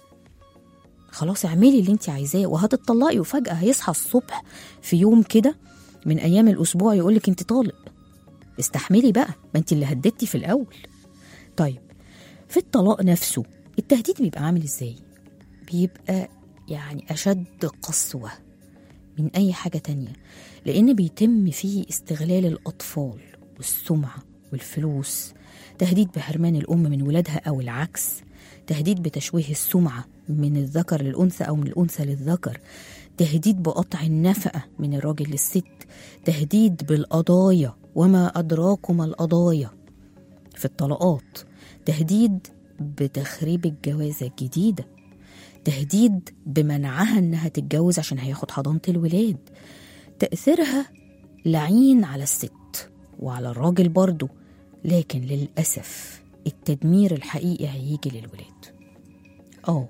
C: خلاص اعملي اللي انت عايزاه وهتطلقي وفجأة هيصحى الصبح في يوم كده من أيام الأسبوع يقولك انت طالق استحملي بقى ما انت اللي هددتي في الأول طيب في الطلاق نفسه التهديد بيبقى عامل ازاي بيبقى يعني أشد قسوة من أي حاجة تانية لأن بيتم فيه استغلال الأطفال والسمعة والفلوس تهديد بحرمان الأم من ولادها أو العكس تهديد بتشويه السمعة من الذكر للأنثى أو من الأنثى للذكر تهديد بقطع النفقة من الراجل للست تهديد بالقضايا وما أدراكم القضايا في الطلقات تهديد بتخريب الجوازة الجديدة تهديد بمنعها إنها تتجوز عشان هياخد حضانة الولاد تأثيرها لعين على الست وعلى الراجل برضه لكن للأسف التدمير الحقيقي هيجي للولاد اه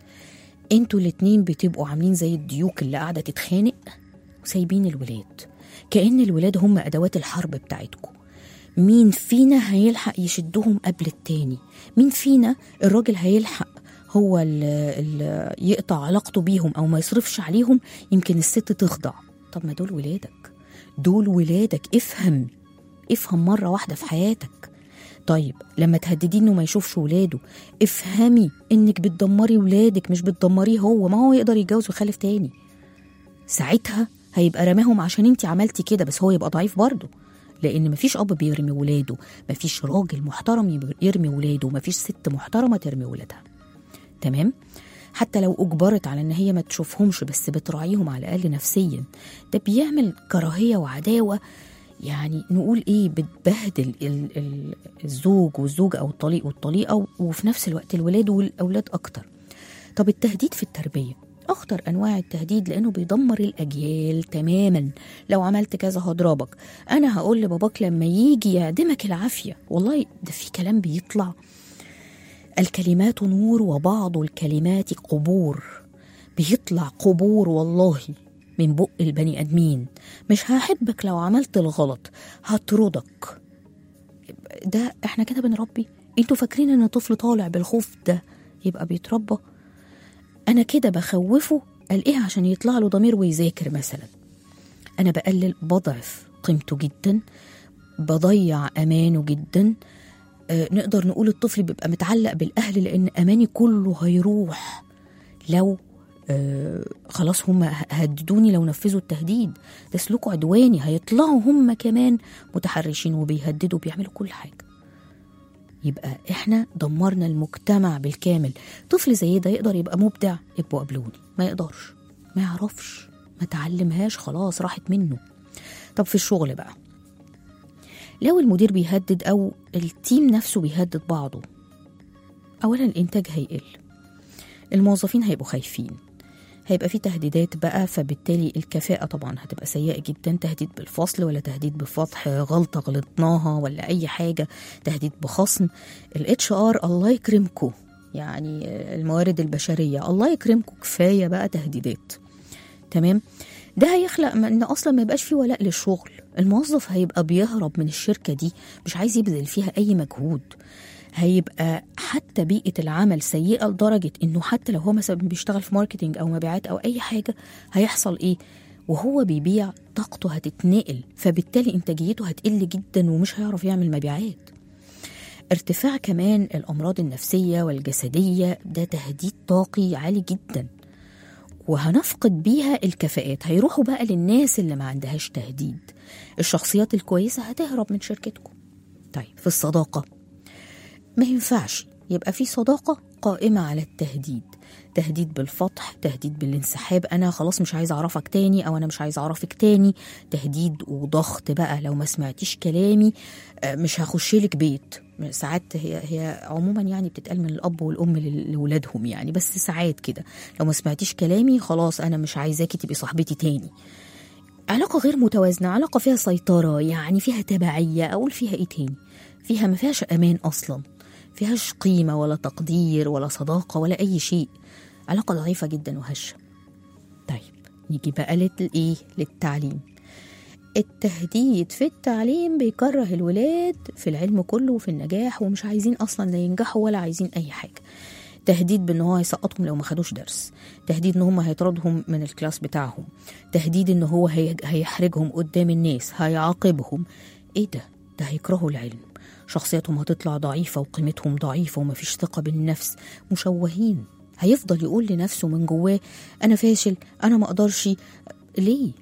C: انتوا الاتنين بتبقوا عاملين زي الديوك اللي قاعدة تتخانق وسايبين الولاد كأن الولاد هم أدوات الحرب بتاعتكم مين فينا هيلحق يشدهم قبل التاني مين فينا الراجل هيلحق هو اللي يقطع علاقته بيهم او ما يصرفش عليهم يمكن الست تخضع طب ما دول ولادك دول ولادك افهم افهم مرة واحدة في حياتك طيب لما تهدديه انه ما يشوفش ولاده افهمي انك بتدمري ولادك مش بتدمريه هو ما هو يقدر يتجوز ويخلف تاني ساعتها هيبقى رماهم عشان انت عملتي كده بس هو يبقى ضعيف برضه لان مفيش اب بيرمي ولاده مفيش راجل محترم يرمي ولاده مفيش ست محترمه ترمي ولادها تمام حتى لو اجبرت على ان هي ما تشوفهمش بس بتراعيهم على الاقل نفسيا ده بيعمل كراهيه وعداوه يعني نقول ايه بتبهدل ال- ال- الزوج والزوجه او الطليق والطليقه وفي نفس الوقت الولاد والاولاد اكتر طب التهديد في التربيه اخطر انواع التهديد لانه بيدمر الاجيال تماما لو عملت كذا هضربك انا هقول لباباك لما يجي يعدمك العافيه والله ده في كلام بيطلع الكلمات نور وبعض الكلمات قبور بيطلع قبور والله من بق البني ادمين مش هحبك لو عملت الغلط هطردك ده احنا كده بنربي انتوا فاكرين ان طفل طالع بالخوف ده يبقى بيتربى انا كده بخوفه قال ايه عشان يطلع له ضمير ويذاكر مثلا انا بقلل بضعف قيمته جدا بضيع امانه جدا آه نقدر نقول الطفل بيبقى متعلق بالاهل لان اماني كله هيروح لو آه خلاص هم هددوني لو نفذوا التهديد ده سلوك عدواني هيطلعوا هم كمان متحرشين وبيهددوا بيعملوا كل حاجه يبقى احنا دمرنا المجتمع بالكامل طفل زي ده يقدر يبقى مبدع ابقوا قابلوني ما يقدرش ما يعرفش ما تعلمهاش خلاص راحت منه طب في الشغل بقى لو المدير بيهدد او التيم نفسه بيهدد بعضه اولا الانتاج هيقل الموظفين هيبقوا خايفين هيبقى في تهديدات بقى فبالتالي الكفاءة طبعا هتبقى سيئة جدا تهديد بالفصل ولا تهديد بفضح غلطة غلطناها ولا أي حاجة تهديد بخصم الاتش ار الله يكرمكم يعني الموارد البشرية الله يكرمكم كفاية بقى تهديدات تمام ده هيخلق ما ان اصلا ما يبقاش في ولاء للشغل الموظف هيبقى بيهرب من الشركة دي مش عايز يبذل فيها أي مجهود هيبقى حتى بيئة العمل سيئة لدرجة إنه حتى لو هو مثلا بيشتغل في ماركتينج أو مبيعات أو أي حاجة هيحصل إيه؟ وهو بيبيع طاقته هتتنقل فبالتالي إنتاجيته هتقل جدا ومش هيعرف يعمل مبيعات ارتفاع كمان الأمراض النفسية والجسدية ده تهديد طاقي عالي جدا وهنفقد بيها الكفاءات هيروحوا بقى للناس اللي ما عندهاش تهديد الشخصيات الكويسة هتهرب من شركتكم طيب في الصداقة ما ينفعش يبقى في صداقة قائمة على التهديد تهديد بالفتح تهديد بالانسحاب أنا خلاص مش عايز أعرفك تاني أو أنا مش عايز أعرفك تاني تهديد وضغط بقى لو ما سمعتيش كلامي آه، مش هخشلك بيت ساعات هي هي عموما يعني بتتقال من الأب والأم لل- لولادهم يعني بس ساعات كده لو ما سمعتيش كلامي خلاص أنا مش عايزاكي تبقي صاحبتي تاني علاقة غير متوازنة علاقة فيها سيطرة يعني فيها تبعية أقول فيها إيه تاني فيها ما فيهاش أمان أصلا فيهاش قيمة ولا تقدير ولا صداقة ولا أي شيء علاقة ضعيفة جدا وهشة طيب نيجي بقى للإيه للتعليم التهديد في التعليم بيكره الولاد في العلم كله وفي النجاح ومش عايزين أصلا لا ينجحوا ولا عايزين أي حاجة تهديد بان هو هيسقطهم لو ما خدوش درس تهديد ان هم هيطردهم من الكلاس بتاعهم تهديد ان هو هي- هيحرجهم قدام الناس هيعاقبهم ايه ده ده هيكرهوا العلم شخصيتهم هتطلع ضعيفة وقيمتهم ضعيفة ومفيش ثقة بالنفس مشوهين هيفضل يقول لنفسه من جواه أنا فاشل أنا ما أقدرش ليه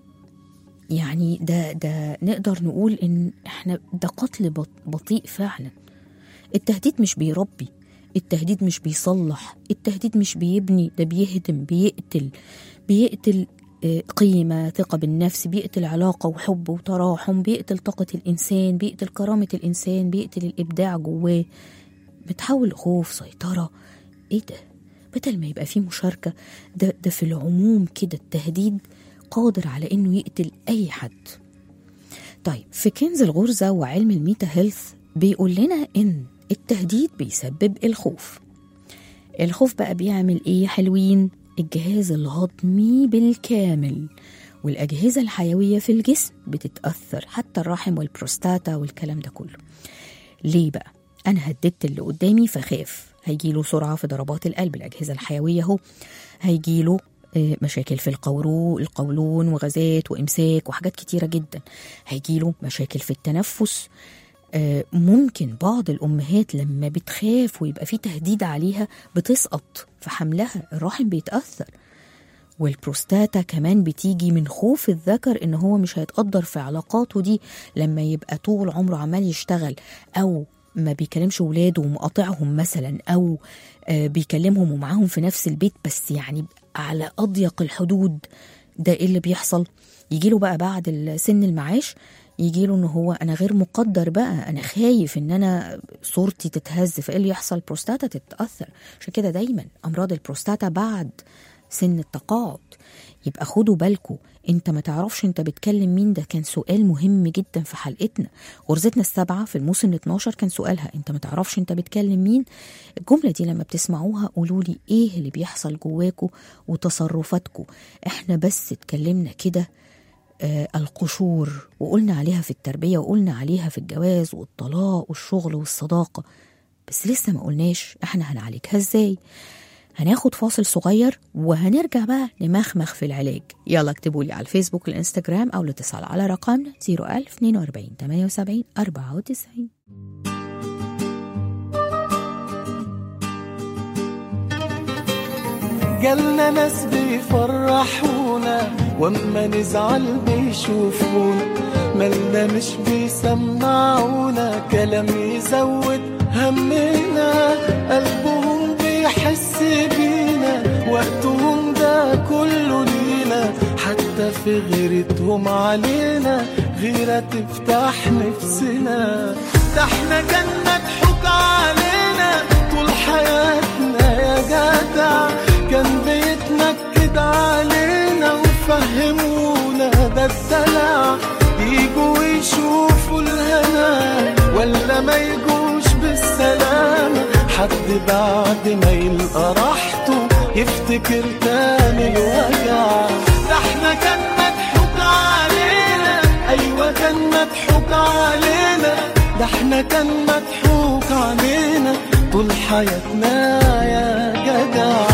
C: يعني ده ده نقدر نقول إن إحنا ده قتل بط- بطيء فعلا التهديد مش بيربي التهديد مش بيصلح التهديد مش بيبني ده بيهدم بيقتل بيقتل آه، قيمة ثقة بالنفس بيقتل علاقة وحب وتراحم بيقتل طاقة الإنسان بيقتل كرامة الإنسان بيقتل الإبداع جواه بتحول خوف سيطرة إيه ده بدل ما يبقى فيه مشاركة ده, ده في العموم كده التهديد قادر على إنه يقتل أي حد طيب في كنز الغرزة وعلم الميتا هيلث بيقول لنا إن التهديد بيسبب الخوف الخوف بقى بيعمل إيه يا حلوين الجهاز الهضمي بالكامل والأجهزة الحيوية في الجسم بتتأثر حتى الرحم والبروستاتا والكلام ده كله ليه بقى؟ أنا هددت اللي قدامي فخاف هيجيله سرعة في ضربات القلب الأجهزة الحيوية أهو هيجيله آه، مشاكل في القولون القولون وغازات وإمساك وحاجات كتيرة جدا هيجيله مشاكل في التنفس آه، ممكن بعض الأمهات لما بتخاف ويبقى في تهديد عليها بتسقط في حملها الرحم بيتأثر والبروستاتا كمان بتيجي من خوف الذكر ان هو مش هيتقدر في علاقاته دي لما يبقى طول عمره عمال يشتغل او ما بيكلمش ولاده ومقاطعهم مثلا او آه، بيكلمهم ومعاهم في نفس البيت بس يعني على اضيق الحدود ده ايه اللي بيحصل يجيله بقى بعد سن المعاش يجيله ان هو انا غير مقدر بقى انا خايف ان انا صورتي تتهز فايه اللي يحصل بروستاتا تتاثر عشان كده دايما امراض البروستاتا بعد سن التقاعد يبقى خدوا بالكم انت ما تعرفش انت بتكلم مين ده كان سؤال مهم جدا في حلقتنا غرزتنا السبعة في الموسم ال 12 كان سؤالها انت ما تعرفش انت بتكلم مين الجملة دي لما بتسمعوها قولوا لي ايه اللي بيحصل جواكوا وتصرفاتكم احنا بس اتكلمنا كده آه القشور وقلنا عليها في التربية وقلنا عليها في الجواز والطلاق والشغل والصداقة بس لسه ما قلناش احنا هنعالجها ازاي هناخد فاصل صغير وهنرجع بقى نمخمخ في العلاج يلا اكتبوا لي على الفيسبوك الانستجرام او الاتصال على رقمنا 01042 78 94
D: جالنا ناس بيفرحونا واما نزعل بيشوفونا مالنا مش بيسمعونا كلام يزود همنا قلبهم بيحس بينا وقتهم ده كله لينا حتى في غيرتهم علينا غيرة تفتح نفسنا ده احنا كان مضحوك علينا طول حياتنا يا جدع كان بيتنكد علينا وفهمونا ده الدلع يجوا يشوفوا الهنا ولا ما يجوش بالسلامة حد بعد ما يلقى راحته يفتكر تاني الوجع ده احنا كان مضحوك علينا ايوه كان مضحوك علينا ده احنا كان مضحوك علينا طول حياتنا يا جدع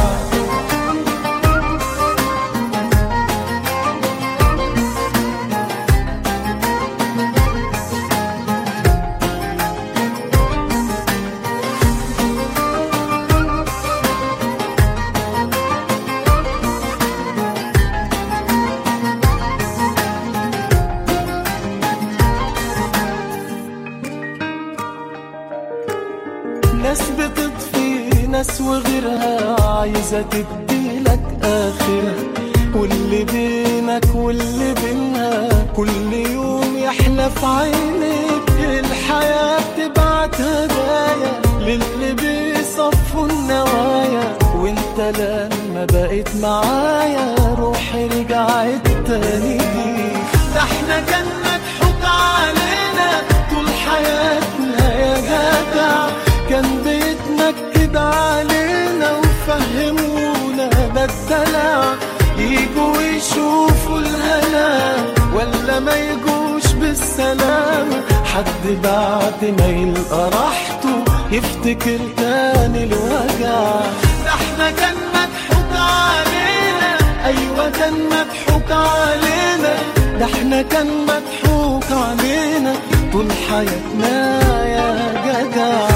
D: ناس بتطفي ناس وغيرها عايزة تديلك آخرها واللي بينك واللي بينها كل يوم يحلى في عينيك الحياة بتبعت هدايا للي بيصفوا النوايا وانت لما بقيت معايا روحي رجعت تاني ليك ده احنا كان مضحوك علينا طول حياتنا يا جدع كان بيتنكد علينا وفهمونا ده الدلع يجوا يشوفوا الهنا ولا ما يجوش بالسلامة حد بعد ما يلقى راحته يفتكر تاني الوجع ده احنا كان مضحوك علينا ايوه كان مضحوك علينا ده احنا كان مضحوك علينا طول حياتنا يا جدع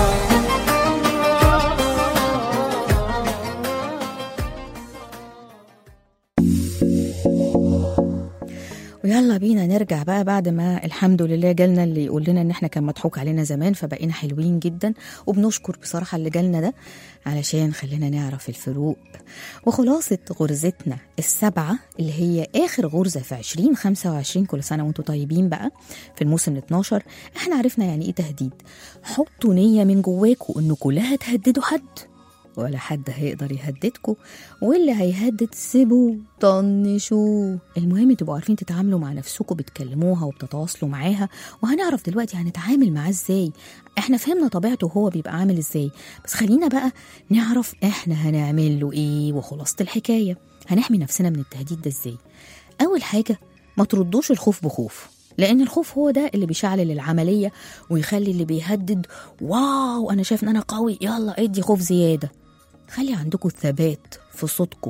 C: ويلا بينا نرجع بقى بعد ما الحمد لله جالنا اللي يقول لنا ان احنا كان مضحوك علينا زمان فبقينا حلوين جدا وبنشكر بصراحة اللي جالنا ده علشان خلينا نعرف الفروق وخلاصة غرزتنا السبعة اللي هي آخر غرزة في 2025 كل سنة وانتم طيبين بقى في الموسم ال 12 احنا عرفنا يعني ايه تهديد حطوا نية من جواكوا انكم لا هتهددوا حد ولا حد هيقدر يهددكوا واللي هيهدد سيبوه طنشوه المهم تبقوا عارفين تتعاملوا مع نفسكم بتكلموها وبتتواصلوا معاها وهنعرف دلوقتي هنتعامل معاه ازاي احنا فهمنا طبيعته هو بيبقى عامل ازاي بس خلينا بقى نعرف احنا هنعمل له ايه وخلاصة الحكاية هنحمي نفسنا من التهديد ده ازاي أول حاجة ما تردوش الخوف بخوف لأن الخوف هو ده اللي بيشعلل العملية ويخلي اللي بيهدد واو أنا شايف إن أنا قوي يلا ادي خوف زيادة خلي عندكم الثبات في صوتكم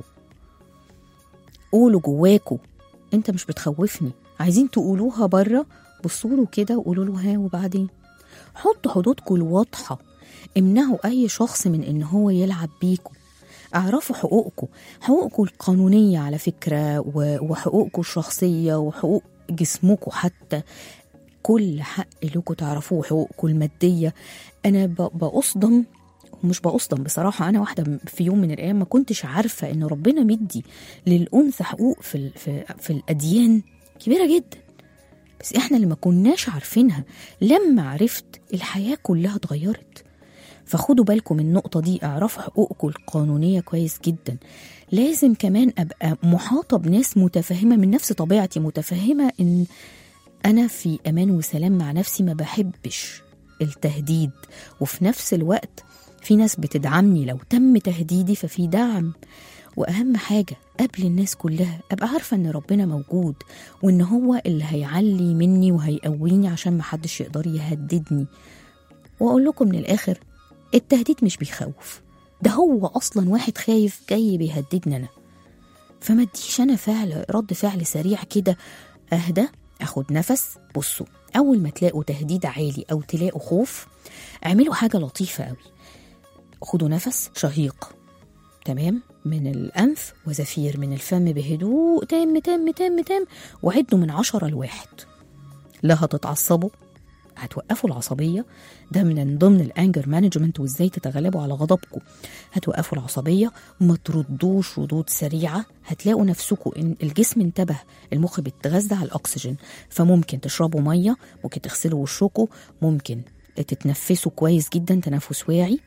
C: قولوا جواكوا انت مش بتخوفني عايزين تقولوها بره بصوا له كده وقولوا له ها وبعدين حطوا حدودكم الواضحة امنعوا أي شخص من إن هو يلعب بيكم اعرفوا حقوقكم حقوقكم القانونية على فكرة و- وحقوقكم الشخصية وحقوق جسمكم حتى كل حق لكم تعرفوه حقوقكم المادية أنا ب- بأصدم ومش بأصدم بصراحة أنا واحدة في يوم من الأيام ما كنتش عارفة إن ربنا مدي للأنثى حقوق في, ال- في, في الأديان كبيرة جدا بس إحنا اللي ما كناش عارفينها لما عرفت الحياة كلها اتغيرت فخدوا بالكم من النقطة دي اعرفوا حقوقكم القانونية كويس جدا لازم كمان أبقى محاطة بناس متفهمة من نفس طبيعتي متفهمة إن أنا في أمان وسلام مع نفسي ما بحبش التهديد وفي نفس الوقت في ناس بتدعمني لو تم تهديدي ففي دعم وأهم حاجة قبل الناس كلها أبقى عارفة إن ربنا موجود وإن هو اللي هيعلي مني وهيقويني عشان محدش يقدر يهددني وأقول لكم من الآخر التهديد مش بيخوف ده هو أصلا واحد خايف جاي بيهددني أنا فما اديش أنا فعل رد فعل سريع كده أهدى أخد نفس بصوا أول ما تلاقوا تهديد عالي أو تلاقوا خوف اعملوا حاجة لطيفة قوي خدوا نفس شهيق تمام من الأنف وزفير من الفم بهدوء تام تام تام تام وعدوا من عشرة لواحد لا هتتعصبوا هتوقفوا العصبية ده من ضمن الانجر مانجمنت وازاي تتغلبوا على غضبكم هتوقفوا العصبية ما تردوش ردود سريعة هتلاقوا نفسكم ان الجسم انتبه المخ بيتغذى على الاكسجين فممكن تشربوا مية ممكن تغسلوا وشكم ممكن تتنفسوا كويس جدا تنفس واعي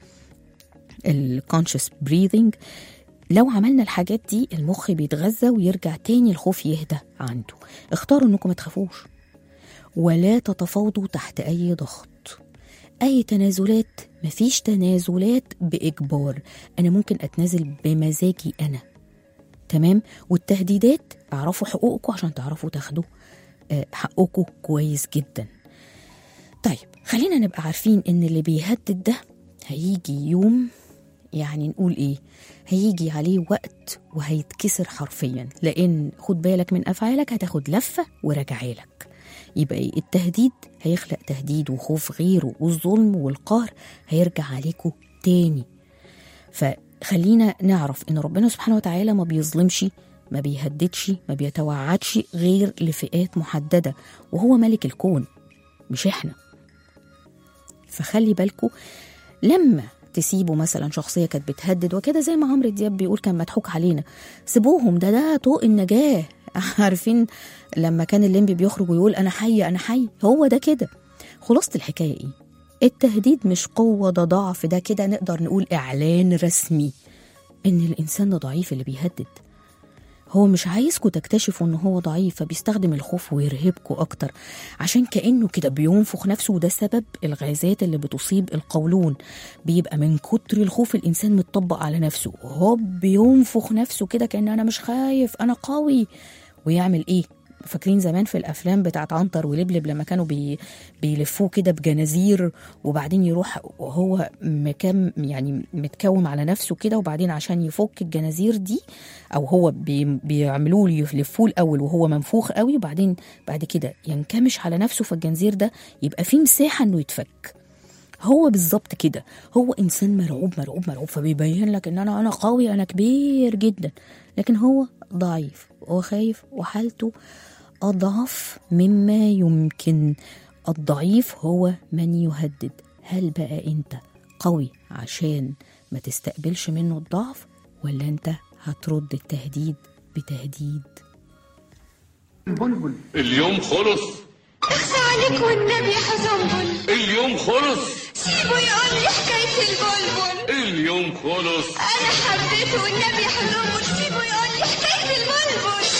C: الكونشس بريذنج لو عملنا الحاجات دي المخ بيتغذى ويرجع تاني الخوف يهدى عنده اختاروا انكم ما تخافوش ولا تتفاوضوا تحت أي ضغط أي تنازلات مفيش تنازلات بإجبار أنا ممكن أتنازل بمزاجي أنا تمام والتهديدات اعرفوا حقوقكم عشان تعرفوا تاخدوا آه، حقكم كويس جدا طيب خلينا نبقى عارفين ان اللي بيهدد ده هيجي يوم يعني نقول ايه هيجي عليه وقت وهيتكسر حرفيا لان خد بالك من افعالك هتاخد لفه وراجعالك يبقى إيه؟ التهديد هيخلق تهديد وخوف غيره والظلم والقهر هيرجع عليكم تاني فخلينا نعرف ان ربنا سبحانه وتعالى ما بيظلمش ما بيهددش ما بيتوعدش غير لفئات محدده وهو ملك الكون مش احنا فخلي بالكم لما تسيبوا مثلا شخصيه كانت بتهدد وكده زي ما عمرو دياب بيقول كان مضحوك علينا سيبوهم ده ده طوق النجاه عارفين لما كان الليمبي بيخرج ويقول انا حي انا حي هو ده كده خلاصه الحكايه ايه التهديد مش قوه ده ضعف ده كده نقدر نقول اعلان رسمي ان الانسان ده ضعيف اللي بيهدد هو مش عايزكم تكتشفوا ان هو ضعيف فبيستخدم الخوف ويرهبكم اكتر عشان كانه كده بينفخ نفسه وده سبب الغازات اللي بتصيب القولون بيبقى من كتر الخوف الانسان متطبق على نفسه هوب بينفخ نفسه كده كان انا مش خايف انا قوي ويعمل ايه فاكرين زمان في الافلام بتاعت عنتر ولبلب لما كانوا بي بيلفوه كده بجنازير وبعدين يروح وهو مكم يعني متكوم على نفسه كده وبعدين عشان يفك الجنازير دي او هو بي بيعملوه يلفوه الاول وهو منفوخ قوي وبعدين بعد كده ينكمش على نفسه فالجنزير ده يبقى فيه مساحه انه يتفك هو بالظبط كده هو انسان مرعوب مرعوب مرعوب فبيبين لك ان انا انا قوي انا كبير جدا لكن هو ضعيف هو خايف وحالته اضعف مما يمكن الضعيف هو من يهدد هل بقى انت قوي عشان ما تستقبلش منه الضعف ولا انت هترد التهديد بتهديد
G: اليوم خلص
H: اخفى عليك والنبي يا حزنبل
G: اليوم خلص
H: سيبه يقول لي حكاية البلبل
G: اليوم خلص
H: أنا حبيته والنبي يا حزنبل سيبه يقول لي حكاية البلبل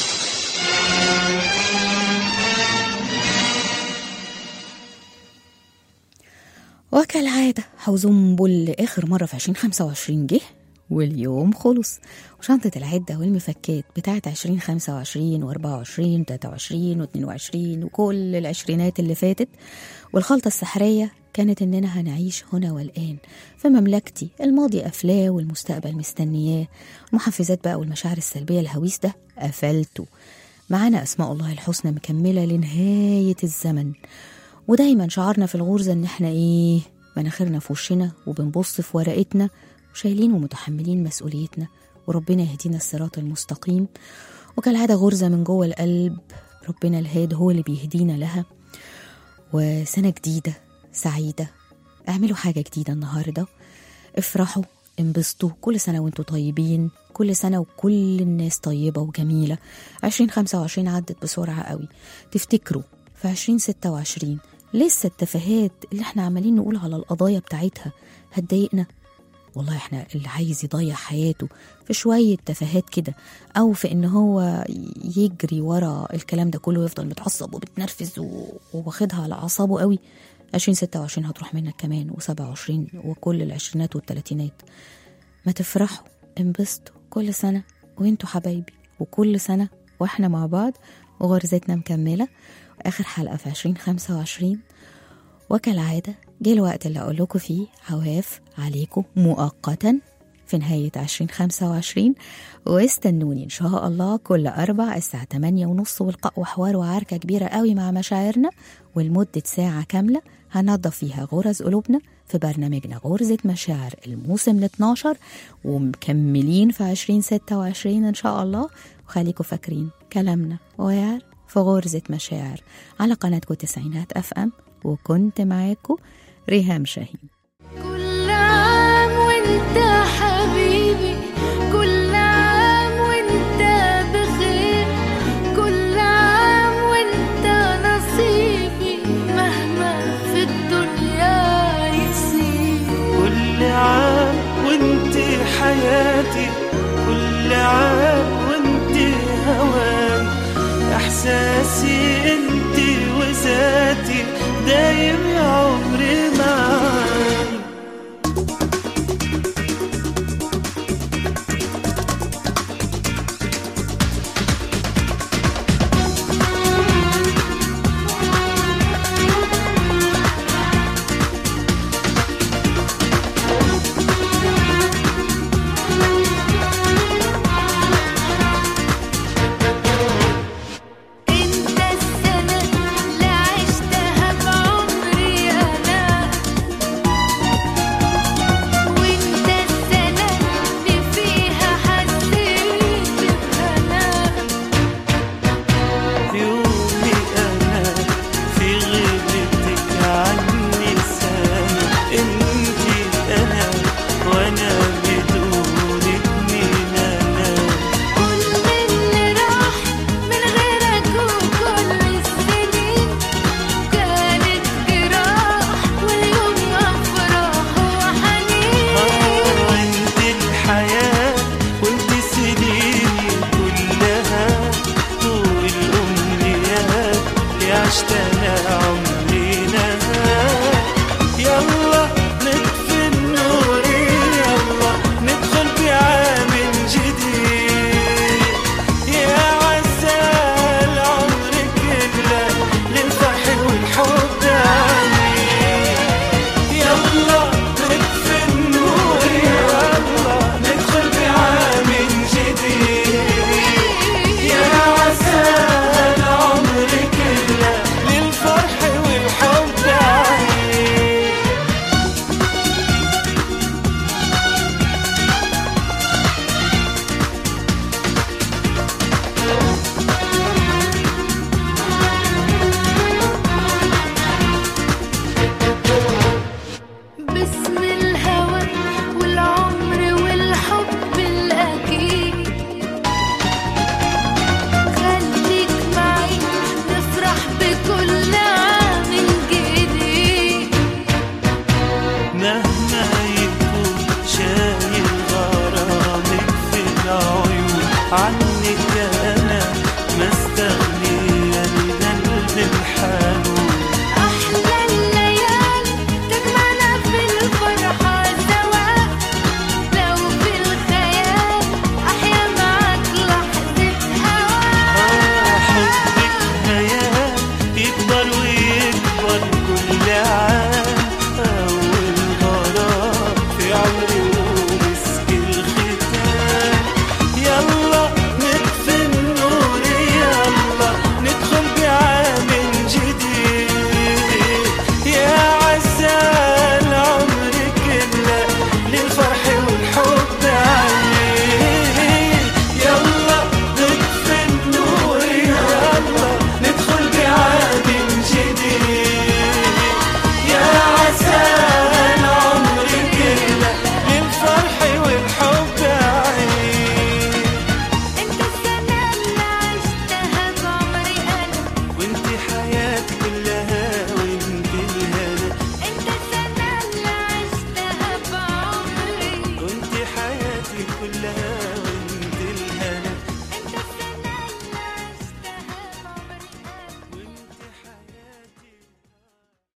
C: وكالعادة حوزنبل آخر مرة في 2025 جه واليوم خلص وشنطة العدة والمفكات بتاعت 2025 و24 و23 و22 وكل العشرينات اللي فاتت والخلطة السحرية كانت إننا هنعيش هنا والآن في مملكتي الماضي أفلاه والمستقبل مستنياه المحفزات بقى والمشاعر السلبية الهويس ده قفلته معانا أسماء الله الحسنى مكملة لنهاية الزمن ودايما شعارنا في الغرزة إن إحنا إيه مناخيرنا في وشنا وبنبص في ورقتنا وشايلين ومتحملين مسؤوليتنا وربنا يهدينا الصراط المستقيم وكالعادة غرزة من جوه القلب ربنا الهاد هو اللي بيهدينا لها وسنة جديدة سعيدة اعملوا حاجة جديدة النهاردة افرحوا انبسطوا كل سنة وانتوا طيبين كل سنة وكل الناس طيبة وجميلة عشرين خمسة وعشرين عدت بسرعة قوي تفتكروا في عشرين ستة وعشرين لسه التفاهات اللي احنا عمالين نقول على القضايا بتاعتها هتضايقنا والله احنا اللي عايز يضيع حياته في شوية تفاهات كده أو في إن هو يجري ورا الكلام ده كله ويفضل متعصب وبتنرفز و- وواخدها على أعصابه قوي عشرين ستة وعشرين هتروح منك كمان وسبعة وعشرين وكل العشرينات والتلاتينات ما تفرحوا انبسطوا كل سنة وانتوا حبايبي وكل سنة واحنا مع بعض وغرزتنا مكملة آخر حلقة في عشرين خمسة وعشرين وكالعادة جه الوقت اللي أقول لكم فيه عواف عليكم مؤقتا في نهاية عشرين خمسة وعشرين واستنوني إن شاء الله كل أربع الساعة تمانية ونص ولقاء وحوار وعركة كبيرة قوي مع مشاعرنا ولمدة ساعة كاملة هنضف فيها غرز قلوبنا في برنامجنا غرزة مشاعر الموسم ال 12 ومكملين في عشرين ستة وعشرين إن شاء الله وخليكم فاكرين كلامنا ويعر في غرزة مشاعر على قناتكم تسعينات أف أم وكنت معاكم ريهام شاهين
E: كل عام وانت حبيبي كل عام وانت بخير كل عام وانت نصيبي مهما في الدنيا يصير
D: كل عام وانت حياتي كل عام وانت هواي احساسي انت وذاتي دايم يا عمري معاي
E: انت السنة اللي عشتها بعمري انا
D: اللي